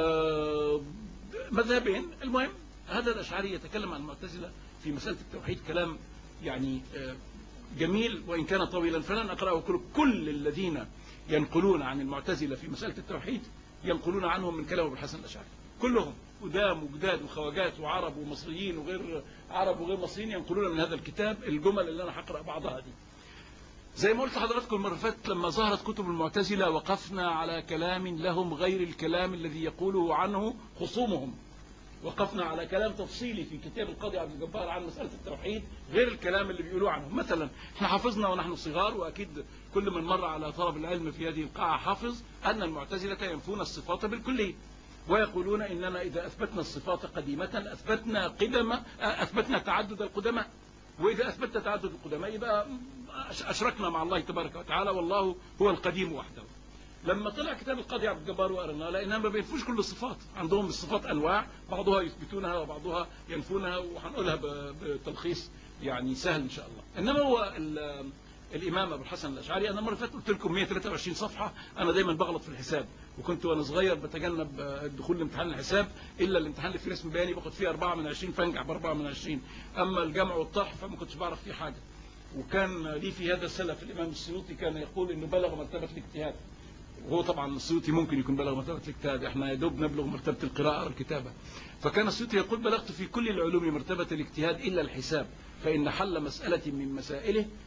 مذهبين المهم هذا الأشعري يتكلم عن المعتزلة في مسألة التوحيد كلام يعني جميل وإن كان طويلا فلن أقرأه كله كل الذين ينقلون عن المعتزلة في مسألة التوحيد ينقلون عنهم من كلام ابو الحسن الاشعري كلهم قدام وجداد وخواجات وعرب ومصريين وغير عرب وغير مصريين ينقلون من هذا الكتاب الجمل اللي انا هقرا بعضها دي زي ما قلت لحضراتكم المره اللي فاتت لما ظهرت كتب المعتزله وقفنا على كلام لهم غير الكلام الذي يقوله عنه خصومهم وقفنا على كلام تفصيلي في كتاب القاضي عبد الجبار عن مسألة التوحيد غير الكلام اللي بيقولوه عنه مثلا احنا حافظنا ونحن صغار وأكيد كل من مر على طلب العلم في هذه القاعة حافظ أن المعتزلة ينفون الصفات بالكلية ويقولون إننا إذا أثبتنا الصفات قديمة أثبتنا قدم أثبتنا تعدد القدماء وإذا أثبتنا تعدد القدماء يبقى أشركنا مع الله تبارك وتعالى والله هو القديم وحده لما طلع كتاب القاضي عبد الجبار وقرناه لقيناها ما بينفوش كل الصفات عندهم الصفات انواع بعضها يثبتونها وبعضها ينفونها وهنقولها بتلخيص يعني سهل ان شاء الله انما هو الامام ابو الحسن الاشعري انا مره فاتت قلت لكم 123 صفحه انا دايما بغلط في الحساب وكنت وانا صغير بتجنب الدخول لامتحان الحساب الا الامتحان اللي فيه رسم بياني باخد فيه 4 من 20 فانجح ب 4 من 20 اما الجمع والطرح فما كنتش بعرف فيه حاجه وكان لي في هذا السلف الامام السيوطي كان يقول انه بلغ مرتبه الاجتهاد وهو طبعا السيوطي ممكن يكون بلغ مرتبة الاجتهاد احنا يا دوب نبلغ مرتبة القراءة والكتابة فكان السيوطي يقول بلغت في كل العلوم مرتبة الاجتهاد إلا الحساب فإن حل مسألة من مسائله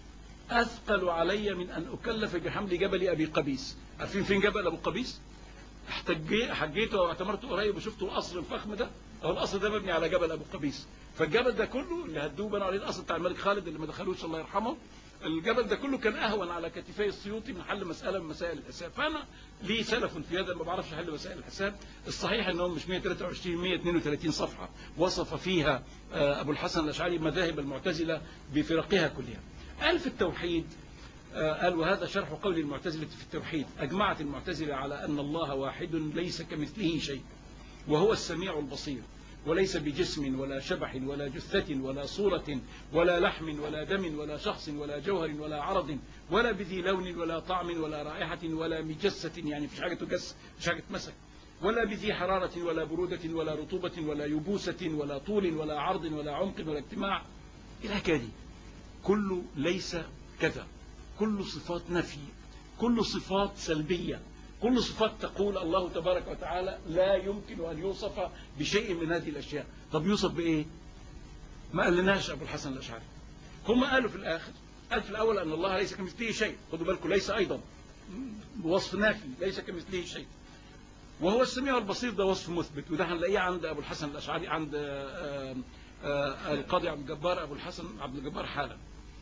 أثقل علي من أن أكلف بحمل جبل أبي قبيس عارفين فين جبل أبو قبيس احتجي- حجيت واعتمرت قريب وشفت القصر الفخم ده اهو القصر ده مبني على جبل ابو قبيس فالجبل ده كله اللي هدوه بنوا عليه القصر بتاع الملك خالد اللي ما دخلوش الله يرحمه الجبل ده كله كان اهون على كتفي السيوطي من حل مساله من مسائل الحساب فانا لي سلف في هذا ما بعرفش احل مسائل الحساب الصحيح انهم مش 123 132 صفحه وصف فيها آه، ابو الحسن الاشعري مذاهب المعتزله بفرقها كلها قال في التوحيد آه، قال وهذا شرح قول المعتزلة في التوحيد أجمعت المعتزلة على أن الله واحد ليس كمثله شيء وهو السميع البصير وليس بجسم ولا شبح ولا جثة ولا صورة ولا لحم ولا دم ولا شخص ولا جوهر ولا عرض ولا بذي لون ولا طعم ولا رائحة ولا مجسة يعني مفيش حاجة تجس مفيش حاجة تمسك ولا بذي حرارة ولا برودة ولا رطوبة ولا يبوسة ولا طول ولا عرض ولا عمق ولا اجتماع إلى كده كل ليس كذا كل صفات نفي كل صفات سلبية كل صفات تقول الله تبارك وتعالى لا يمكن أن يوصف بشيء من هذه الأشياء طب يوصف بإيه ما قالناش أبو الحسن الأشعري هم قالوا في الآخر قال في الأول أن الله ليس كمثله شيء خدوا بالكم ليس أيضا وصف نافي ليس كمثله شيء وهو السميع البصير ده وصف مثبت وده هنلاقيه عند أبو الحسن الأشعري عند آه، آه، القاضي عبد الجبار أبو الحسن عبد الجبار حالا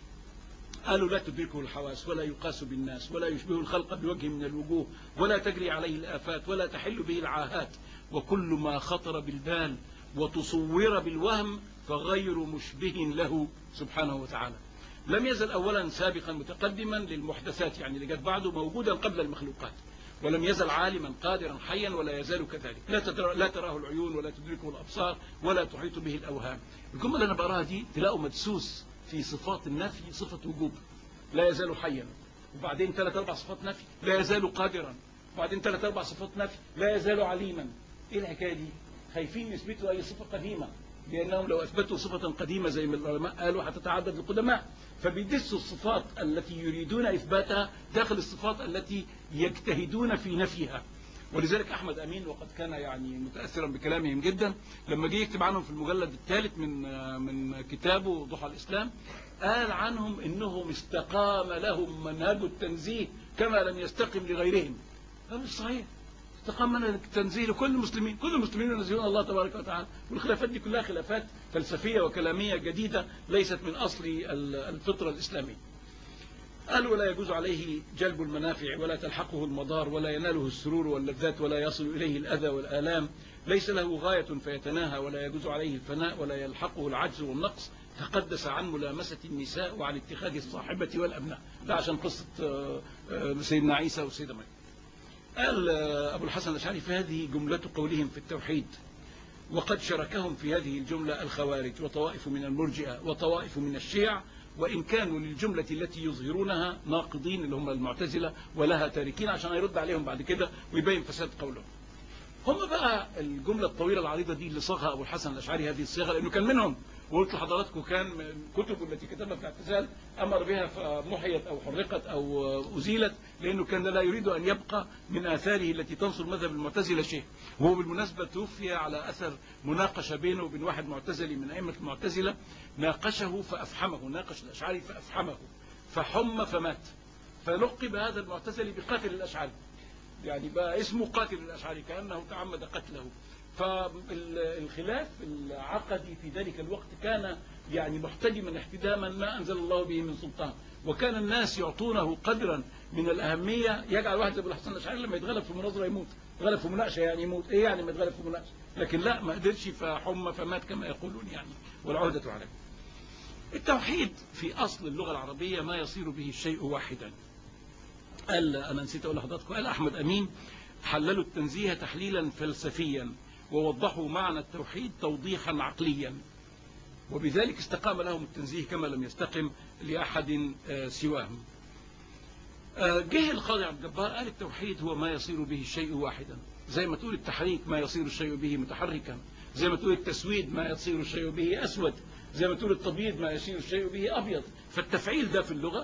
قالوا لا تدركه الحواس ولا يقاس بالناس ولا يشبه الخلق بوجه من الوجوه ولا تجري عليه الآفات ولا تحل به العاهات وكل ما خطر بالبال وتصور بالوهم فغير مشبه له سبحانه وتعالى لم يزل أولا سابقا متقدما للمحدثات يعني اللي جت بعده موجودا قبل المخلوقات ولم يزل عالما قادرا حيا ولا يزال كذلك لا, تدر... لا تراه العيون ولا تدركه الأبصار ولا تحيط به الأوهام الجملة اللي أنا بقراها دي تلاقوا مدسوس في صفات النفي صفة وجوب لا يزال حيا وبعدين ثلاث أربع صفات نفي لا يزال قادرا وبعدين ثلاث أربع صفات نفي لا يزال عليما إيه الحكاية دي خايفين يثبتوا أي صفة قديمة لأنهم لو أثبتوا صفة قديمة زي ما العلماء قالوا هتتعدد القدماء فبيدسوا الصفات التي يريدون إثباتها داخل الصفات التي يجتهدون في نفيها ولذلك أحمد أمين وقد كان يعني متأثرا بكلامهم جدا لما جه يكتب عنهم في المجلد الثالث من من كتابه ضحى الإسلام قال عنهم إنهم استقام لهم منهج التنزيه كما لم يستقم لغيرهم هذا مش صحيح استقام منهج التنزيه لكل المسلمين كل المسلمين ينزهون الله تبارك وتعالى والخلافات دي كلها خلافات فلسفية وكلامية جديدة ليست من أصل الفطرة الإسلامية قال ولا يجوز عليه جلب المنافع ولا تلحقه المضار ولا يناله السرور واللذات ولا يصل إليه الأذى والآلام ليس له غاية فيتناهى ولا يجوز عليه الفناء ولا يلحقه العجز والنقص تقدس عن ملامسة النساء وعن اتخاذ الصاحبة والأبناء ده عشان قصة سيدنا عيسى وسيدنا مريم قال أبو الحسن الأشعري في هذه جملة قولهم في التوحيد وقد شاركهم في هذه الجملة الخوارج وطوائف من المرجئة وطوائف من الشيع وإن كانوا للجملة التي يظهرونها ناقضين اللي هم المعتزلة ولها تاركين عشان يرد عليهم بعد كده ويبين فساد قولهم هم بقى الجملة الطويلة العريضة دي اللي صاغها أبو الحسن الأشعري هذه الصيغة لأنه كان منهم وقلت لحضراتكم كان من الكتب التي كتبها في الاعتزال أمر بها فمحيت أو حرقت أو أزيلت لأنه كان لا يريد أن يبقى من آثاره التي تنصر مذهب المعتزلة شيء وهو بالمناسبة توفي على أثر مناقشة بينه وبين واحد معتزلي من أئمة المعتزلة ناقشه فأفحمه ناقش الأشعري فأفحمه فحم فمات فلقب هذا المعتزلي بقاتل الأشعري يعني بقى اسمه قاتل الأشعري كأنه تعمد قتله فالخلاف العقدي في ذلك الوقت كان يعني محتدما احتداما ما أنزل الله به من سلطان وكان الناس يعطونه قدرا من الأهمية يجعل واحد زي ابو الحسن الأشعري لما يتغلب في مناظرة يموت يتغلب في مناقشة يعني يموت إيه يعني ما يتغلب في مناقشة لكن لا ما قدرش فحم فمات كما يقولون يعني والعهدة عليه التوحيد في أصل اللغة العربية ما يصير به الشيء واحدا قال أنا نسيت أقول لحضراتكم قال أحمد أمين حللوا التنزيه تحليلا فلسفيا ووضحوا معنى التوحيد توضيحا عقليا وبذلك استقام لهم التنزيه كما لم يستقم لأحد سواهم جه القاضي عبد الجبار قال التوحيد هو ما يصير به الشيء واحدا زي ما تقول التحريك ما يصير الشيء به متحركا زي ما تقول التسويد ما يصير الشيء به أسود زي ما تقول التبييض ما يصير الشيء به أبيض فالتفعيل ده في اللغة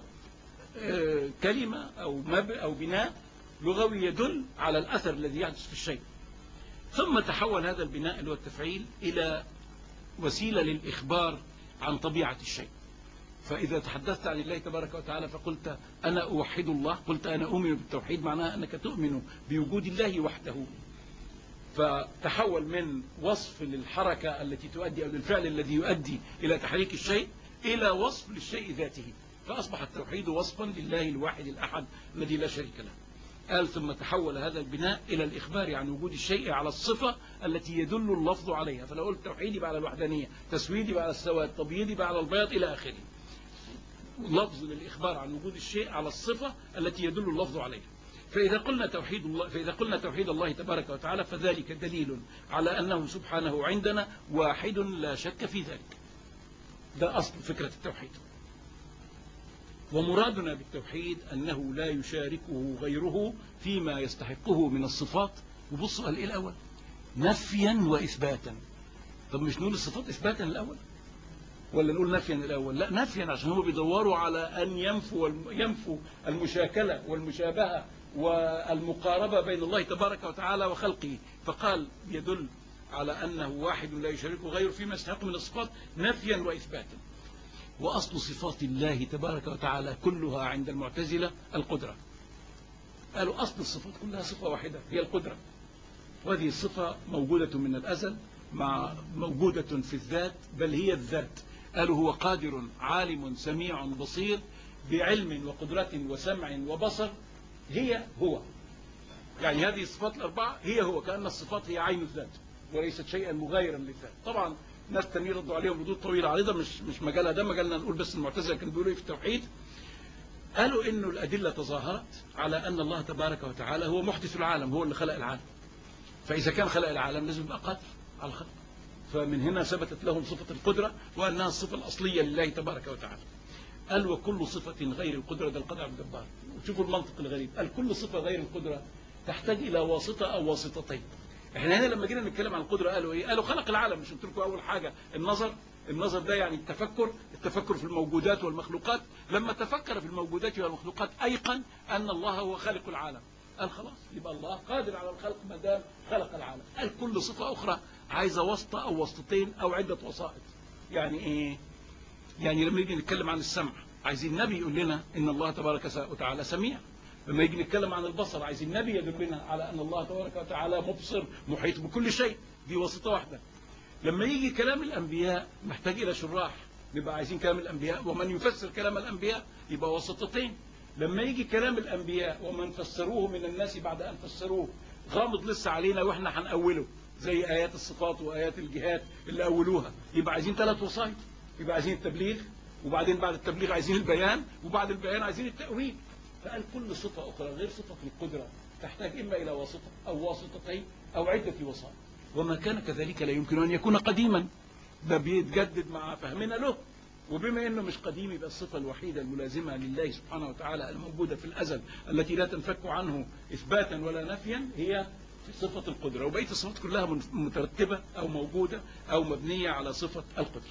كلمة أو, مب أو بناء لغوي يدل على الأثر الذي يحدث في الشيء ثم تحول هذا البناء اللي هو التفعيل إلى وسيلة للإخبار عن طبيعة الشيء فإذا تحدثت عن الله تبارك وتعالى فقلت أنا أوحد الله قلت أنا أؤمن بالتوحيد معناها أنك تؤمن بوجود الله وحده فتحول من وصف للحركة التي تؤدي أو للفعل الذي يؤدي إلى تحريك الشيء إلى وصف للشيء ذاته فأصبح التوحيد وصفا لله الواحد الأحد الذي لا شريك له قال ثم تحول هذا البناء إلى الإخبار عن وجود الشيء على الصفة التي يدل اللفظ عليها فلو قلت توحيدي بقى على الوحدانية تسويدي بقى على السواد تبييضي بقى على البياض إلى آخره لفظ للإخبار عن وجود الشيء على الصفة التي يدل اللفظ عليها فإذا قلنا توحيد الله فإذا قلنا توحيد الله تبارك وتعالى فذلك دليل على أنه سبحانه عندنا واحد لا شك في ذلك ده أصل فكرة التوحيد ومرادنا بالتوحيد أنه لا يشاركه غيره فيما يستحقه من الصفات وبصوا قال إيه الأول نفيا وإثباتا طب مش نقول الصفات إثباتا الأول ولا نقول نفيا الأول لا نفيا عشان هم بيدوروا على أن ينفوا ينفوا المشاكلة والمشابهة والمقاربة بين الله تبارك وتعالى وخلقه فقال يدل على أنه واحد لا يشاركه غيره فيما يستحق من الصفات نفيا وإثباتا وأصل صفات الله تبارك وتعالى كلها عند المعتزلة القدرة قالوا أصل الصفات كلها صفة واحدة هي القدرة وهذه الصفة موجودة من الأزل مع موجودة في الذات بل هي الذات قالوا هو قادر عالم سميع بصير بعلم وقدرة وسمع وبصر هي هو يعني هذه الصفات الأربعة هي هو كأن الصفات هي عين الذات وليست شيئا مغايرا للذات طبعا ناس تانيين ردوا عليهم ردود طويلة عريضة مش مش مجالها ده مجالنا نقول بس المعتزلة كانوا بيقولوا ايه في التوحيد قالوا انه الأدلة تظاهرت على أن الله تبارك وتعالى هو محدث العالم هو اللي خلق العالم فإذا كان خلق العالم لازم يبقى قادر على الخلق فمن هنا ثبتت لهم صفة القدرة وأنها الصفة الأصلية لله تبارك وتعالى قال وكل صفة غير القدرة ده القدر الجبار وشوفوا المنطق الغريب قال كل صفة غير القدرة تحتاج إلى واسطة أو واسطتين احنا هنا لما جينا نتكلم عن القدرة قالوا ايه قالوا خلق العالم مش قلت لكم اول حاجة النظر النظر ده يعني التفكر التفكر في الموجودات والمخلوقات لما تفكر في الموجودات والمخلوقات ايقن ان الله هو خالق العالم قال خلاص يبقى الله قادر على الخلق ما دام خلق العالم قال كل صفة اخرى عايزة واسطة او واسطتين او عدة وسائط يعني ايه يعني لما نيجي نتكلم عن السمع عايزين النبي يقول لنا ان الله تبارك وتعالى سميع لما يجي نتكلم عن البصر عايز النبي يدلنا على أن الله تبارك وتعالى مبصر محيط بكل شيء دي واسطة واحدة لما يجي كلام الأنبياء محتاج إلى شراح نبقى عايزين كلام الأنبياء ومن يفسر كلام الأنبياء يبقى واسطتين لما يجي كلام الأنبياء ومن فسروه من الناس بعد أن فسروه غامض لسه علينا وإحنا هنأوله زي آيات الصفات وآيات الجهات اللي أولوها يبقى عايزين ثلاث وسائط يبقى عايزين التبليغ وبعدين بعد التبليغ عايزين البيان وبعد البيان عايزين التأويل فقال كل صفة أخرى غير صفة القدرة تحتاج إما إلى واسطة أو واسطتين أو عدة وسائط وما كان كذلك لا يمكن أن يكون قديما ده بيتجدد مع فهمنا له وبما أنه مش قديم يبقى الصفة الوحيدة الملازمة لله سبحانه وتعالى الموجودة في الأزل التي لا تنفك عنه إثباتا ولا نفيا هي صفة القدرة وبقية الصفات كلها مترتبة أو موجودة أو مبنية على صفة القدرة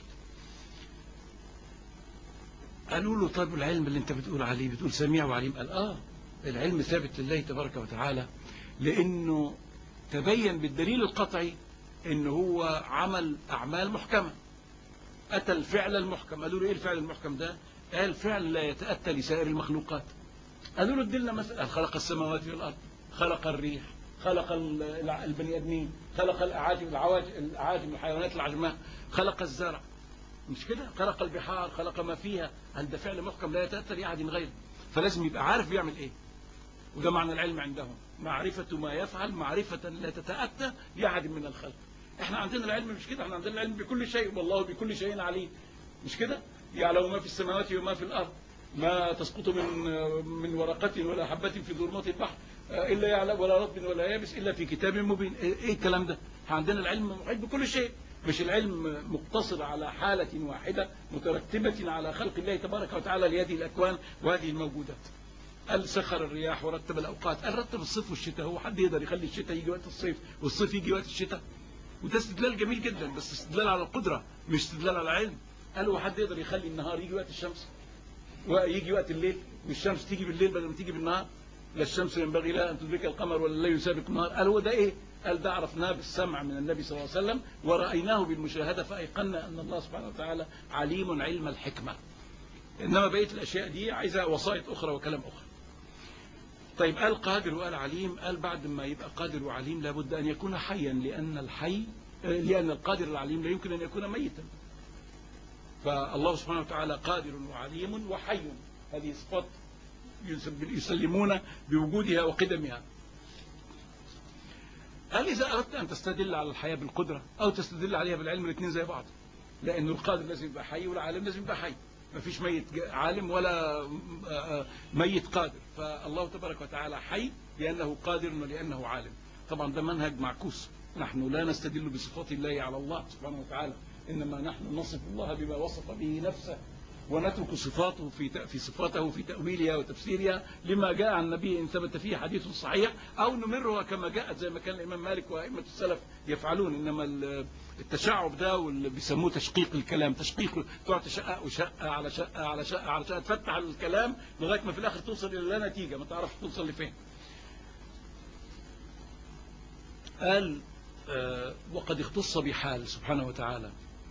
قالوا له طيب العلم اللي انت بتقول عليه بتقول سميع وعليم قال اه العلم ثابت لله تبارك وتعالى لانه تبين بالدليل القطعي انه هو عمل اعمال محكمة اتى الفعل المحكم قالوا له ايه الفعل المحكم ده قال فعل لا يتأتى لسائر المخلوقات قالوا له ادلنا مثلا خلق السماوات والارض خلق الريح خلق البني ادمين خلق الاعاجم الاعاجم الحيوانات العجماء خلق الزرع مش كده خلق البحار خلق ما فيها عند فعل محكم لا يتأثر لأحد غيره فلازم يبقى عارف بيعمل ايه وده معنى العلم عندهم معرفة ما يفعل معرفة لا تتأتى لأحد من الخلق احنا عندنا العلم مش كده احنا عندنا العلم بكل شيء والله بكل شيء عليم مش كده يعلم ما في السماوات وما في الأرض ما تسقط من من ورقة ولا حبة في ظلمات البحر إلا يعلم ولا رطب ولا يابس إلا في كتاب مبين إيه الكلام ده عندنا العلم محيط بكل شيء مش العلم مقتصر على حالة واحدة مترتبة على خلق الله تبارك وتعالى لهذه الأكوان وهذه الموجودات قال سخر الرياح ورتب الأوقات قال رتب الصيف والشتاء هو حد يقدر يخلي الشتاء يجي وقت الصيف والصيف يجي وقت الشتاء وده استدلال جميل جدا بس استدلال على القدرة مش استدلال على العلم قال هو حد يقدر يخلي النهار يجي وقت الشمس ويجي وقت الليل والشمس تيجي بالليل بدل ما تيجي بالنهار لا الشمس ينبغي لها أن تدرك القمر ولا الليل يسابق النهار قال هو ده إيه قال ده عرفناه بالسمع من النبي صلى الله عليه وسلم ورأيناه بالمشاهدة فأيقنا أن الله سبحانه وتعالى عليم علم الحكمة إنما بقية الأشياء دي عايزة وسائط أخرى وكلام أخرى طيب قال قادر وقال عليم قال بعد ما يبقى قادر وعليم لابد أن يكون حيا لأن الحي لأن القادر العليم لا يمكن أن يكون ميتا فالله سبحانه وتعالى قادر وعليم وحي هذه صفات يسلمون بوجودها وقدمها هل إذا أردت أن تستدل على الحياة بالقدرة أو تستدل عليها بالعلم الاثنين زي بعض لأن القادر لازم يبقى حي والعالم لازم يبقى حي ما فيش ميت عالم ولا ميت قادر فالله تبارك وتعالى حي لأنه قادر ولأنه عالم طبعا ده منهج معكوس نحن لا نستدل بصفات الله على الله سبحانه وتعالى إنما نحن نصف الله بما وصف به نفسه ونترك صفاته في في صفاته في تأويلها وتفسيرها لما جاء عن النبي إن ثبت فيه حديث صحيح أو نمرها كما جاءت زي ما كان الإمام مالك وأئمة السلف يفعلون إنما التشعب ده واللي بيسموه تشقيق الكلام تشقيق تقعد تشقق وشقة على شقة على شقة على شقة تفتح الكلام لغاية ما في الآخر توصل إلى لا نتيجة ما تعرفش توصل لفين قال آه وقد اختص بحال سبحانه وتعالى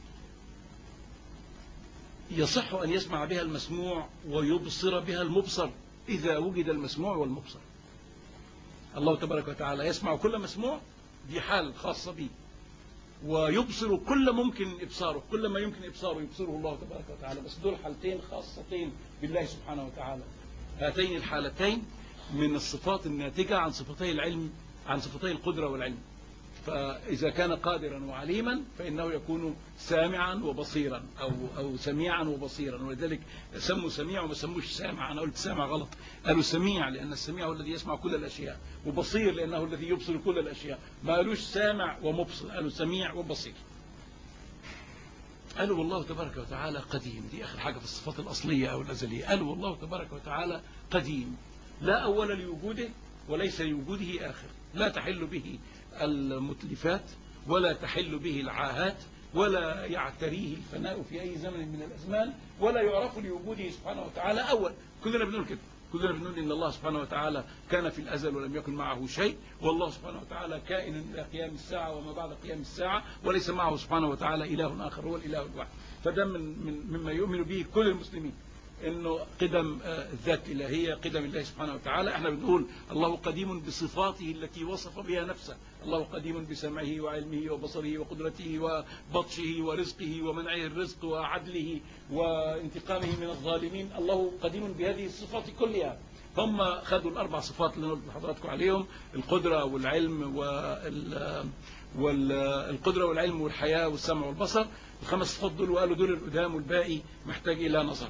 يصح أن يسمع بها المسموع ويبصر بها المبصر إذا وجد المسموع والمبصر الله تبارك وتعالى يسمع كل مسموع دي حال خاصة به ويبصر كل ممكن إبصاره كل ما يمكن إبصاره يبصره الله تبارك وتعالى بس دول حالتين خاصتين بالله سبحانه وتعالى هاتين الحالتين من الصفات الناتجة عن صفتي العلم عن صفتي القدرة والعلم فإذا كان قادرا وعليما فإنه يكون سامعا وبصيرا أو, أو سميعا وبصيرا ولذلك سموا سميع وما سموش سامع أنا قلت سامع غلط قالوا سميع لأن السميع هو الذي يسمع كل الأشياء وبصير لأنه الذي يبصر كل الأشياء ما قالوش سامع ومبصر قالوا سميع وبصير قالوا والله تبارك وتعالى قديم دي آخر حاجة في الصفات الأصلية أو الأزلية قالوا والله تبارك وتعالى قديم لا أول لوجوده وليس لوجوده آخر لا تحل به المتلفات ولا تحل به العاهات ولا يعتريه الفناء في أي زمن من الأزمان ولا يعرف لوجوده سبحانه وتعالى أول كلنا بنقول كده كلنا بنقول إن الله سبحانه وتعالى كان في الأزل ولم يكن معه شيء والله سبحانه وتعالى كائن إلى قيام الساعة وما بعد قيام الساعة وليس معه سبحانه وتعالى إله آخر هو الإله الواحد فده من, من مما يؤمن به كل المسلمين انه قدم الذات الالهيه قدم الله سبحانه وتعالى احنا بنقول الله قديم بصفاته التي وصف بها نفسه الله قديم بسمعه وعلمه وبصره وقدرته وبطشه ورزقه ومنعه الرزق وعدله وانتقامه من الظالمين الله قديم بهذه الصفات كلها هم خدوا الأربع صفات اللي قلت لحضراتكم عليهم القدرة والعلم وال والقدرة والعلم والحياة والسمع والبصر الخمس صفات دول وقالوا دول القدام والباقي محتاج إلى نظر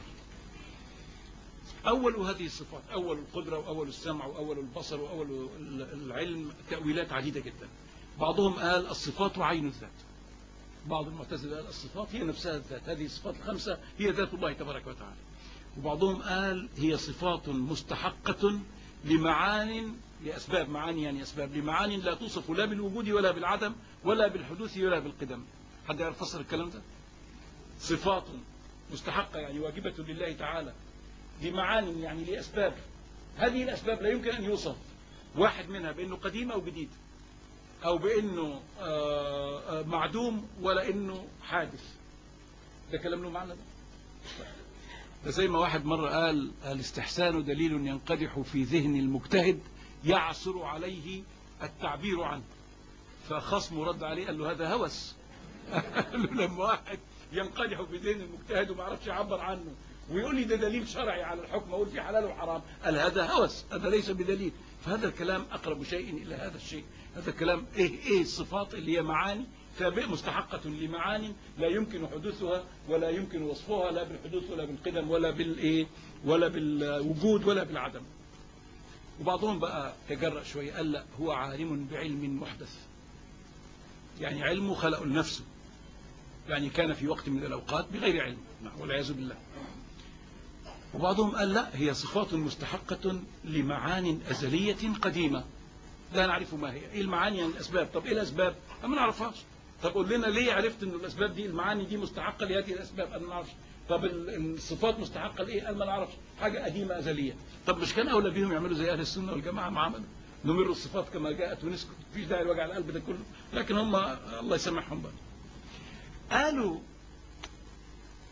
أول هذه الصفات أول القدرة وأول السمع وأول البصر وأول العلم تأويلات عديدة جدا بعضهم قال الصفات عين الذات بعض المعتزلة قال الصفات هي نفسها الذات هذه الصفات الخمسة هي ذات الله تبارك وتعالى وبعضهم قال هي صفات مستحقة لمعان لأسباب معاني يعني أسباب لمعان لا توصف لا بالوجود ولا بالعدم ولا بالحدوث ولا بالقدم حد يعرف فسر الكلام ده صفات مستحقة يعني واجبة لله تعالى لمعان يعني لأسباب هذه الأسباب لا يمكن أن يوصف واحد منها بأنه قديم أو جديد أو بأنه معدوم ولا أنه حادث ده كلام له معنى ده ده زي ما واحد مرة قال الاستحسان دليل ينقدح في ذهن المجتهد يعصر عليه التعبير عنه فخصمه رد عليه قال له هذا هوس قال له لما واحد ينقدح في ذهن المجتهد وما عرفش يعبر عنه ويقول لي ده دليل شرعي على الحكم اقول في حلال وحرام قال هذا هوس هذا ليس بدليل فهذا الكلام اقرب شيء الى هذا الشيء هذا الكلام ايه ايه الصفات اللي هي معاني تابع مستحقة لمعان لا يمكن حدوثها ولا يمكن وصفها لا بالحدوث ولا بالقدم ولا بالايه ولا بالوجود ولا بالعدم وبعضهم بقى تجرأ شوية قال لا هو عالم بعلم محدث يعني علمه خلق لنفسه يعني كان في وقت من الأوقات بغير علم والعياذ بالله وبعضهم قال لا هي صفات مستحقة لمعان أزلية قديمة لا نعرف ما هي ايه المعاني يعني الأسباب طب ايه الأسباب ما نعرفهاش طب قول لنا ليه عرفت ان الأسباب دي المعاني دي مستحقة لهذه الأسباب أنا ما نعرفش طب الصفات مستحقة لإيه قال ما نعرفش حاجة قديمة أزلية طب مش كان أولى بيهم يعملوا زي أهل السنة والجماعة ما عملوا نمر الصفات كما جاءت ونسكت مفيش داعي لوجع القلب ده كله لكن هم الله يسامحهم بقى قالوا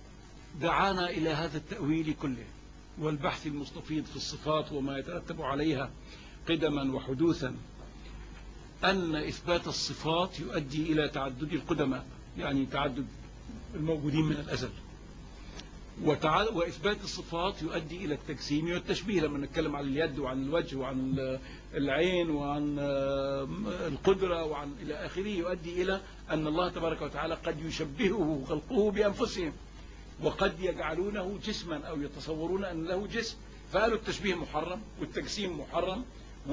دعانا إلى هذا التأويل كله والبحث المستفيض في الصفات وما يترتب عليها قدما وحدوثا أن إثبات الصفات يؤدي إلى تعدد القدماء يعني تعدد الموجودين من الأزل وإثبات الصفات يؤدي إلى التجسيم والتشبيه لما نتكلم عن اليد وعن الوجه وعن العين وعن القدرة وعن إلى آخره يؤدي إلى أن الله تبارك وتعالى قد يشبهه خلقه بأنفسهم وقد يجعلونه جسما أو يتصورون أن له جسم فقالوا التشبيه محرم والتجسيم محرم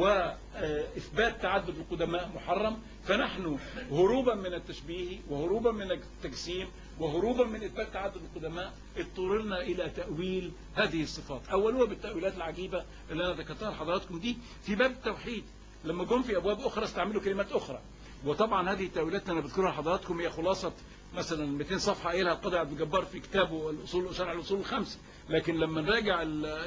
وإثبات تعدد القدماء محرم فنحن هروبا من التشبيه وهروبا من التجسيم وهروبا من إثبات تعدد القدماء اضطررنا إلى تأويل هذه الصفات أولها بالتأويلات العجيبة اللي أنا ذكرتها لحضراتكم دي في باب التوحيد لما جم في أبواب أخرى استعملوا كلمات أخرى وطبعا هذه التأويلات أنا بذكرها لحضراتكم هي خلاصة مثلا 200 صفحة قايلها القاضي عبد الجبار في كتابه الأصول شرع الأصول الخمس لكن لما نراجع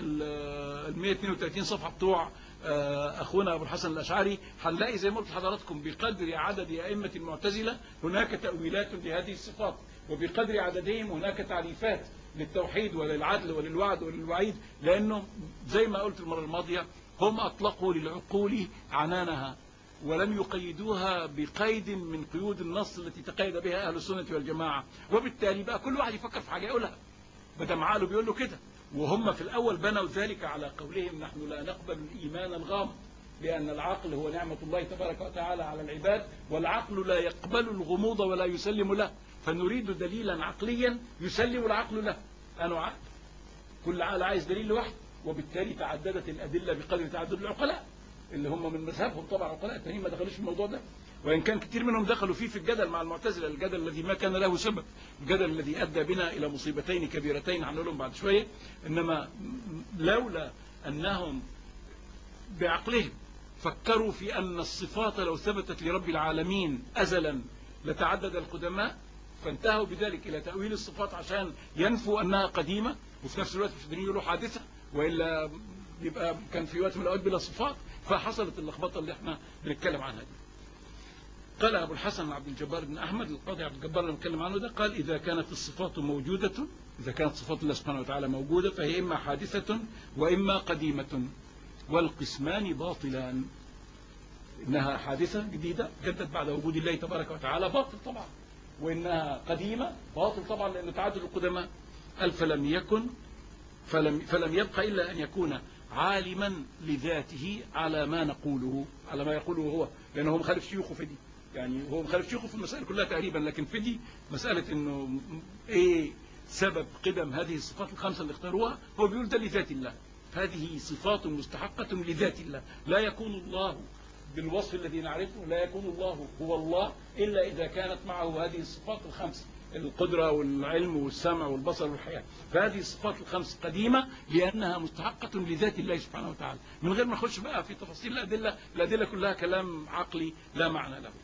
ال 132 صفحة بتوع أخونا أبو الحسن الأشعري هنلاقي زي ما قلت لحضراتكم بقدر عدد أئمة المعتزلة هناك تأويلات لهذه الصفات وبقدر عددهم هناك تعريفات للتوحيد وللعدل وللوعد وللوعيد لأنه زي ما قلت المرة الماضية هم أطلقوا للعقول عنانها ولم يقيدوها بقيد من قيود النص التي تقيد بها أهل السنة والجماعة وبالتالي بقى كل واحد يفكر في حاجة يقولها بدم عقله بيقول له كده وهم في الأول بنوا ذلك على قولهم نحن لا نقبل الإيمان الغام لأن العقل هو نعمة الله تبارك وتعالى على العباد والعقل لا يقبل الغموض ولا يسلم له فنريد دليلا عقليا يسلم العقل له أنا عقل كل عقل عايز دليل لوحده وبالتالي تعددت الأدلة بقدر تعدد العقلاء اللي هم من مذهبهم طبعا عقلاء التانيين ما دخلوش في الموضوع ده وإن كان كثير منهم دخلوا فيه في الجدل مع المعتزلة الجدل الذي ما كان له سبب الجدل الذي أدى بنا إلى مصيبتين كبيرتين هنقولهم بعد شوية إنما لولا أنهم بعقلهم فكروا في أن الصفات لو ثبتت لرب العالمين أزلا لتعدد القدماء فانتهوا بذلك إلى تأويل الصفات عشان ينفوا أنها قديمة وفي نفس الوقت مش قادرين يقولوا حادثة وإلا يبقى كان في وقت من الأوقات بلا صفات فحصلت اللخبطة اللي احنا بنتكلم عنها دي قال أبو الحسن عبد الجبار بن أحمد القاضي عبد الجبار اللي بنتكلم عنه ده قال إذا كانت الصفات موجودة إذا كانت صفات الله سبحانه وتعالى موجودة فهي إما حادثة وإما قديمة والقسمان باطلان إنها حادثة جديدة جدت بعد وجود الله تبارك وتعالى باطل طبعا وإنها قديمة باطل طبعا لأنه تعدد القدماء قال فلم يكن فلم, فلم يبقى إلا أن يكون عالما لذاته على ما نقوله على ما يقوله هو لأنه هو مخالف شيوخه في دي يعني هو مخالف شيوخه في المسائل كلها تقريبا لكن في دي مسألة أنه إيه سبب قدم هذه الصفات الخمسة اللي اختاروها هو بيقول ده لذات الله هذه صفات مستحقة لذات الله لا يكون الله بالوصف الذي نعرفه لا يكون الله هو الله إلا إذا كانت معه هذه الصفات الخمسة القدرة والعلم والسمع والبصر والحياة فهذه الصفات الخمس قديمة لأنها مستحقة لذات الله سبحانه وتعالى من غير ما نخش بقى في تفاصيل الأدلة الأدلة كلها كلام عقلي لا معنى له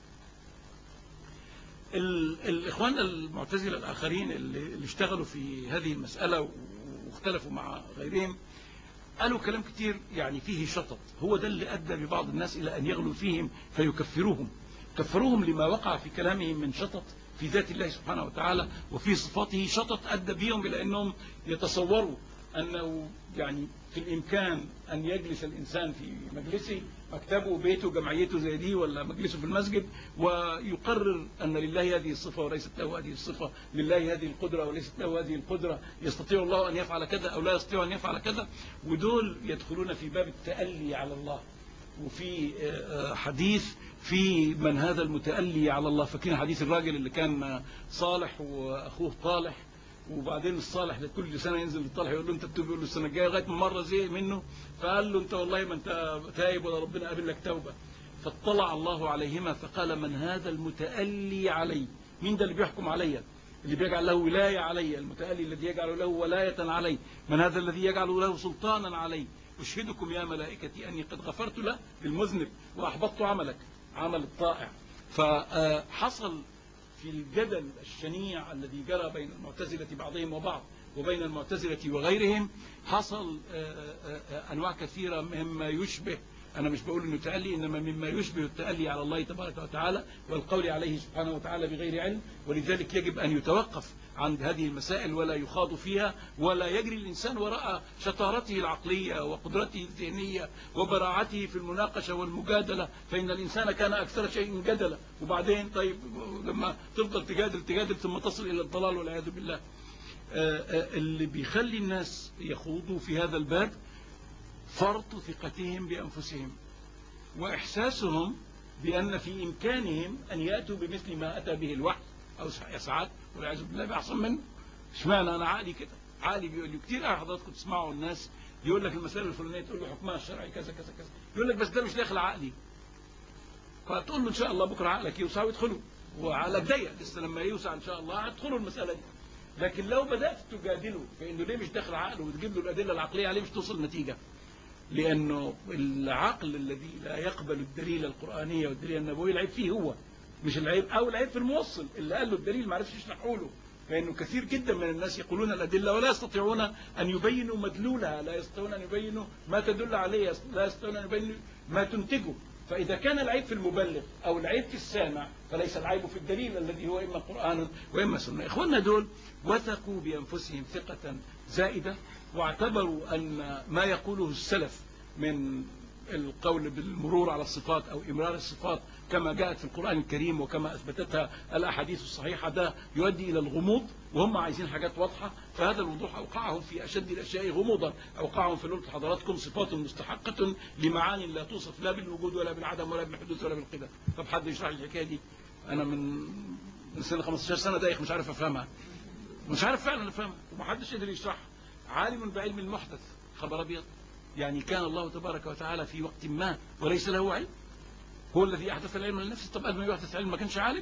الإخوان المعتزلة الآخرين اللي اشتغلوا في هذه المسألة واختلفوا مع غيرهم قالوا كلام كتير يعني فيه شطط هو ده اللي أدى ببعض الناس إلى أن يغلوا فيهم فيكفروهم كفروهم لما وقع في كلامهم من شطط في ذات الله سبحانه وتعالى وفي صفاته شطط أدى بهم إلى أنهم يتصوروا أنه يعني في الإمكان أن يجلس الإنسان في مجلسه مكتبه بيته جمعيته زي دي ولا مجلسه في المسجد ويقرر أن لله هذه الصفة وليست له هذه الصفة لله هذه القدرة وليست له هذه القدرة يستطيع الله أن يفعل كذا أو لا يستطيع أن يفعل كذا ودول يدخلون في باب التألي على الله وفي حديث في من هذا المتألي على الله فاكرين حديث الراجل اللي كان صالح وأخوه طالح وبعدين الصالح كل سنة ينزل للطالح يقول له انت بتوب يقول له السنة الجاية لغاية ما مرة زهق منه فقال له انت والله ما انت تايب ولا ربنا قابل لك توبة فاطلع الله عليهما فقال من هذا المتألي علي مين ده اللي بيحكم عليا اللي بيجعل له ولاية علي المتألي الذي يجعل له ولاية علي من هذا الذي يجعل له سلطانا علي أشهدكم يا ملائكتي أني قد غفرت له بالمذنب وأحبطت عملك عمل الطائع فحصل في الجدل الشنيع الذي جرى بين المعتزلة بعضهم وبعض وبين المعتزلة وغيرهم حصل أنواع كثيرة مما يشبه أنا مش بقول إنه تألي إنما مما يشبه التألي على الله تبارك وتعالى والقول عليه سبحانه وتعالى بغير علم ولذلك يجب أن يتوقف عن هذه المسائل ولا يخاض فيها ولا يجري الإنسان وراء شطارته العقلية وقدرته الذهنية وبراعته في المناقشة والمجادلة فإن الإنسان كان أكثر شيء جدلا وبعدين طيب لما تفضل تجادل تجادل ثم تصل إلى الضلال والعياذ بالله اللي بيخلي الناس يخوضوا في هذا الباب فرط ثقتهم بأنفسهم وإحساسهم بأن في إمكانهم أن يأتوا بمثل ما أتى به الوحي أو ساعات والعياذ بالله بأحسن منه اشمعنى أنا عقلي كده عقلي بيقول لي كتير قوي حضراتكم تسمعوا الناس يقول لك المسألة الفلانية تقول له حكمها الشرعي كذا كذا كذا يقول لك بس ده مش داخل عقلي فتقول له إن شاء الله بكرة عقلك يوسع ويدخلوا وعقلك ضيق لسه لما يوسع إن شاء الله هتدخلوا المسألة دي لكن لو بدأت تجادله فإنه ليه مش داخل عقله وتجيب له الأدلة العقلية عليه مش توصل نتيجة لأنه العقل الذي لا يقبل الدليل القرآنية والدليل النبوي العيب فيه هو مش العيب أو العيب في الموصل اللي قال له الدليل ما عرفش يشرحه له فإنه كثير جدا من الناس يقولون الأدلة ولا يستطيعون أن يبينوا مدلولها لا يستطيعون أن يبينوا ما تدل عليه لا يستطيعون أن يبينوا ما تنتجه فإذا كان العيب في المبلغ أو العيب في السامع فليس العيب في الدليل الذي هو إما قرآن وإما سنة إخواننا دول وثقوا بأنفسهم ثقة زائدة واعتبروا أن ما يقوله السلف من القول بالمرور على الصفات أو إمرار الصفات كما جاءت في القرآن الكريم وكما أثبتتها الأحاديث الصحيحة ده يؤدي إلى الغموض وهم عايزين حاجات واضحة فهذا الوضوح أوقعهم في أشد الأشياء غموضا أوقعهم في لغة حضراتكم صفات مستحقة لمعاني لا توصف لا بالوجود ولا بالعدم ولا بالحدوث ولا بالقدم طب حد يشرح لي الحكاية دي أنا من من سنة 15 سنة دايخ مش عارف أفهمها مش عارف فعلا أفهمها ومحدش قدر يشرحها عالم بعلم المحدث خبر أبيض يعني كان الله تبارك وتعالى في وقت ما وليس له علم هو الذي أحدث العلم لنفسه طب قبل ما يحدث علم ما كانش عالم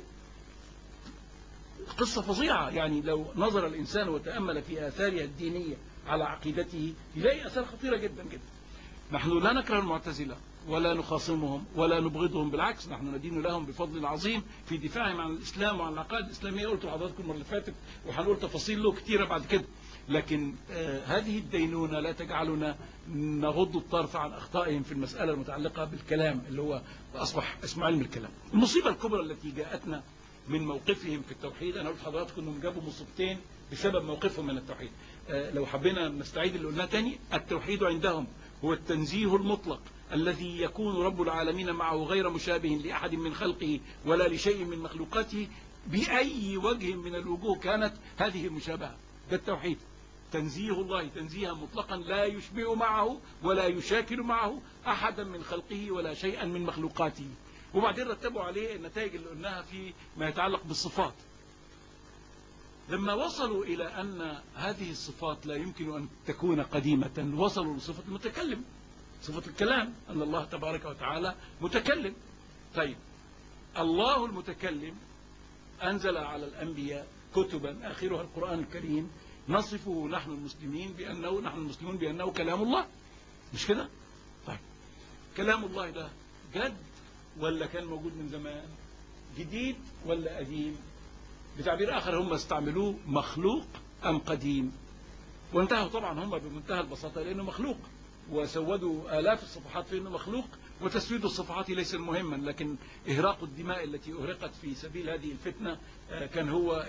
قصة فظيعة يعني لو نظر الإنسان وتأمل في آثارها الدينية على عقيدته يلاقي آثار خطيرة جدا جدا نحن لا نكره المعتزلة ولا نخاصمهم ولا نبغضهم بالعكس نحن ندين لهم بفضل عظيم في دفاعهم عن الإسلام وعن العقائد الإسلامية قلت لحضراتكم المرة اللي فاتت وهنقول تفاصيل له كتيرة بعد كده لكن آه هذه الدينونة لا تجعلنا نغض الطرف عن أخطائهم في المسألة المتعلقة بالكلام اللي هو أصبح اسم علم الكلام المصيبة الكبرى التي جاءتنا من موقفهم في التوحيد أنا قلت لحضراتكم أنهم جابوا مصيبتين بسبب موقفهم من التوحيد آه لو حبينا نستعيد اللي قلناه تاني التوحيد عندهم هو التنزيه المطلق الذي يكون رب العالمين معه غير مشابه لأحد من خلقه ولا لشيء من مخلوقاته بأي وجه من الوجوه كانت هذه المشابهة ده التوحيد تنزيه الله تنزيها مطلقا لا يشبه معه ولا يشاكل معه أحدا من خلقه ولا شيئا من مخلوقاته وبعدين رتبوا عليه النتائج اللي قلناها في ما يتعلق بالصفات لما وصلوا إلى أن هذه الصفات لا يمكن أن تكون قديمة وصلوا لصفة المتكلم صفة الكلام أن الله تبارك وتعالى متكلم طيب الله المتكلم أنزل على الأنبياء كتبا آخرها القرآن الكريم نصفه نحن المسلمين بأنه نحن المسلمون بأنه كلام الله مش كده طيب كلام الله ده جد ولا كان موجود من زمان جديد ولا قديم بتعبير آخر هم استعملوه مخلوق أم قديم وانتهوا طبعا هم بمنتهى البساطة لأنه مخلوق وسودوا آلاف الصفحات في أنه مخلوق وتسويد الصفحات ليس مهما لكن إهراق الدماء التي أهرقت في سبيل هذه الفتنة كان هو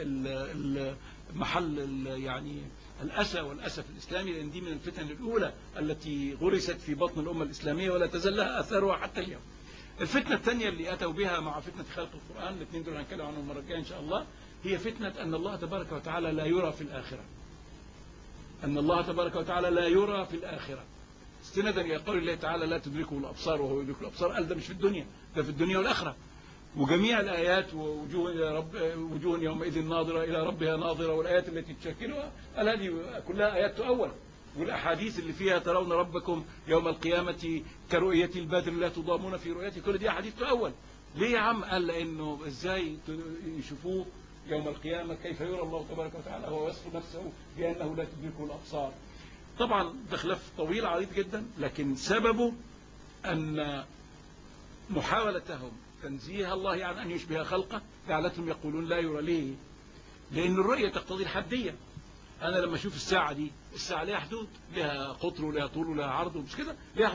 محل يعني الأسى والأسف الإسلامي لأن دي من الفتن الأولى التي غرست في بطن الأمة الإسلامية ولا تزال لها أثارها حتى اليوم الفتنة الثانية اللي أتوا بها مع فتنة خلق القرآن الاثنين دول هنتكلم عنهم المرة الجاية إن شاء الله هي فتنة أن الله تبارك وتعالى لا يرى في الآخرة أن الله تبارك وتعالى لا يرى في الآخرة استنادا إلى قول الله تعالى لا تدركه الأبصار وهو يدرك الأبصار قال ده مش في الدنيا ده في الدنيا والآخرة وجميع الآيات ووجوه إلى رب وجوه يومئذ ناظرة إلى ربها ناظرة والآيات التي تشكلها قال هذه كلها آيات تؤول والأحاديث اللي فيها ترون ربكم يوم القيامة كرؤية البدر لا تضامون في رؤيته كل دي أحاديث تؤول ليه يا عم قال لأنه إزاي يشوفوه يوم القيامة كيف يرى الله تبارك وتعالى هو يصف نفسه بأنه لا تدركه الأبصار طبعا ده خلاف طويل عريض جدا لكن سببه أن محاولتهم تنزيه الله عن أن يشبه خلقه جعلتهم يقولون لا يرى ليه لأن الرؤية تقتضي الحدية أنا لما أشوف الساعة دي الساعة لها حدود لها قطر ولها طول ولها عرض مش كده لها حدود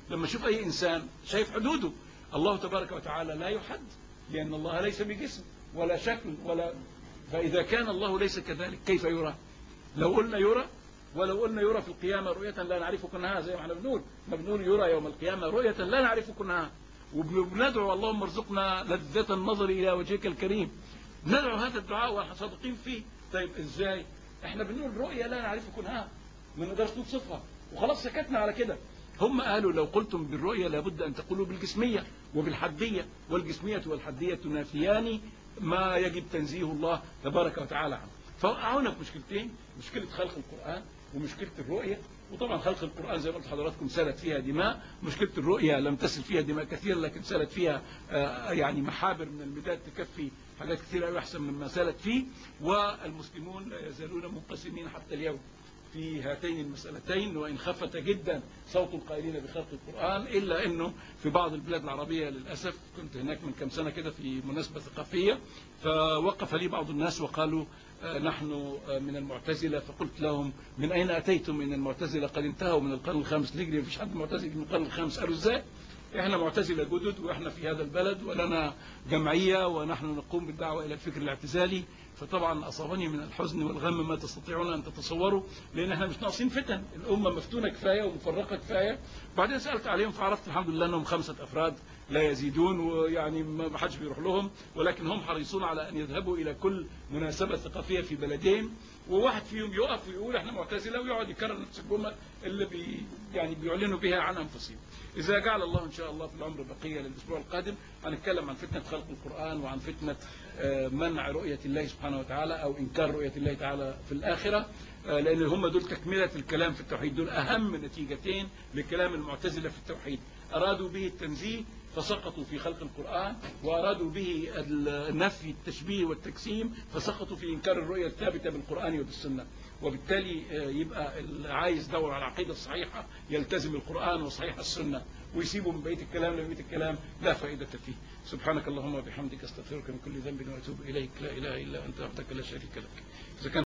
لما اشوف اي انسان شايف حدوده الله تبارك وتعالى لا يحد لان الله ليس بجسم ولا شكل ولا فاذا كان الله ليس كذلك كيف يرى لو قلنا يرى ولو قلنا يرى في القيامة رؤية لا نعرف كنها زي ما احنا بنقول ما بنقول يرى يوم القيامة رؤية لا نعرف كنها وبندعو اللهم ارزقنا لذة النظر إلى وجهك الكريم ندعو هذا الدعاء ونحن صادقين فيه طيب ازاي احنا بنقول رؤية لا نعرف كنها ما نقدرش نوصفها وخلاص سكتنا على كده هم قالوا لو قلتم بالرؤية لابد أن تقولوا بالجسمية وبالحدية والجسمية والحدية تنافيان ما يجب تنزيه الله تبارك وتعالى عنه فوقعونا في مشكلتين مشكلة خلق القرآن ومشكلة الرؤية وطبعا خلق القرآن زي ما قلت لحضراتكم سالت فيها دماء مشكلة الرؤية لم تسل فيها دماء كثيرة لكن سالت فيها آه، يعني محابر من المداد تكفي حاجات كثيرة قوي أحسن مما سالت فيه والمسلمون لا يزالون منقسمين حتى اليوم في هاتين المسألتين وإن خفت جدا صوت القائلين بخلق القرآن إلا أنه في بعض البلاد العربية للأسف كنت هناك من كم سنة كده في مناسبة ثقافية فوقف لي بعض الناس وقالوا آه، نحن آه، من المعتزلة فقلت لهم من أين أتيتم من المعتزلة قد انتهوا من القرن الخامس الهجري مفيش حد معتزل من القرن الخامس قالوا ازاي احنا معتزلة جدد واحنا في هذا البلد ولنا جمعية ونحن نقوم بالدعوة الى الفكر الاعتزالي فطبعا اصابني من الحزن والغم ما تستطيعون ان تتصوروا لان احنا مش ناقصين فتن الامة مفتونة كفاية ومفرقة كفاية بعدين سألت عليهم فعرفت الحمد لله انهم خمسة افراد لا يزيدون ويعني ما حدش بيروح لهم ولكن هم حريصون على ان يذهبوا الى كل مناسبة ثقافية في بلدين وواحد فيهم يقف ويقول احنا معتزلة ويقعد يكرر نفس الجمل اللي بي يعني بيعلنوا بها عن انفسهم إذا جعل الله إن شاء الله في العمر بقية للأسبوع القادم هنتكلم عن فتنة خلق القرآن وعن فتنة آه، منع رؤية الله سبحانه وتعالى أو إنكار رؤية الله تعالى في الآخرة آه، لأن هم دول تكملة الكلام في التوحيد دول أهم نتيجتين لكلام المعتزلة في التوحيد أرادوا به التنزيه فسقطوا في خلق القرآن وأرادوا به النفي التشبيه والتجسيم فسقطوا في إنكار الرؤية الثابتة بالقرآن وبالسنة وبالتالي آه، يبقى اللي عايز يدور على العقيدة الصحيحة يلتزم القرآن وصحيح السنة ويسيبه من بقية الكلام لبقية الكلام لا فائدة فيه سبحانك اللهم وبحمدك استغفرك من كل ذنب واتوب إليك لا إله إلا أنت وحدك لا شريك لك إذا كان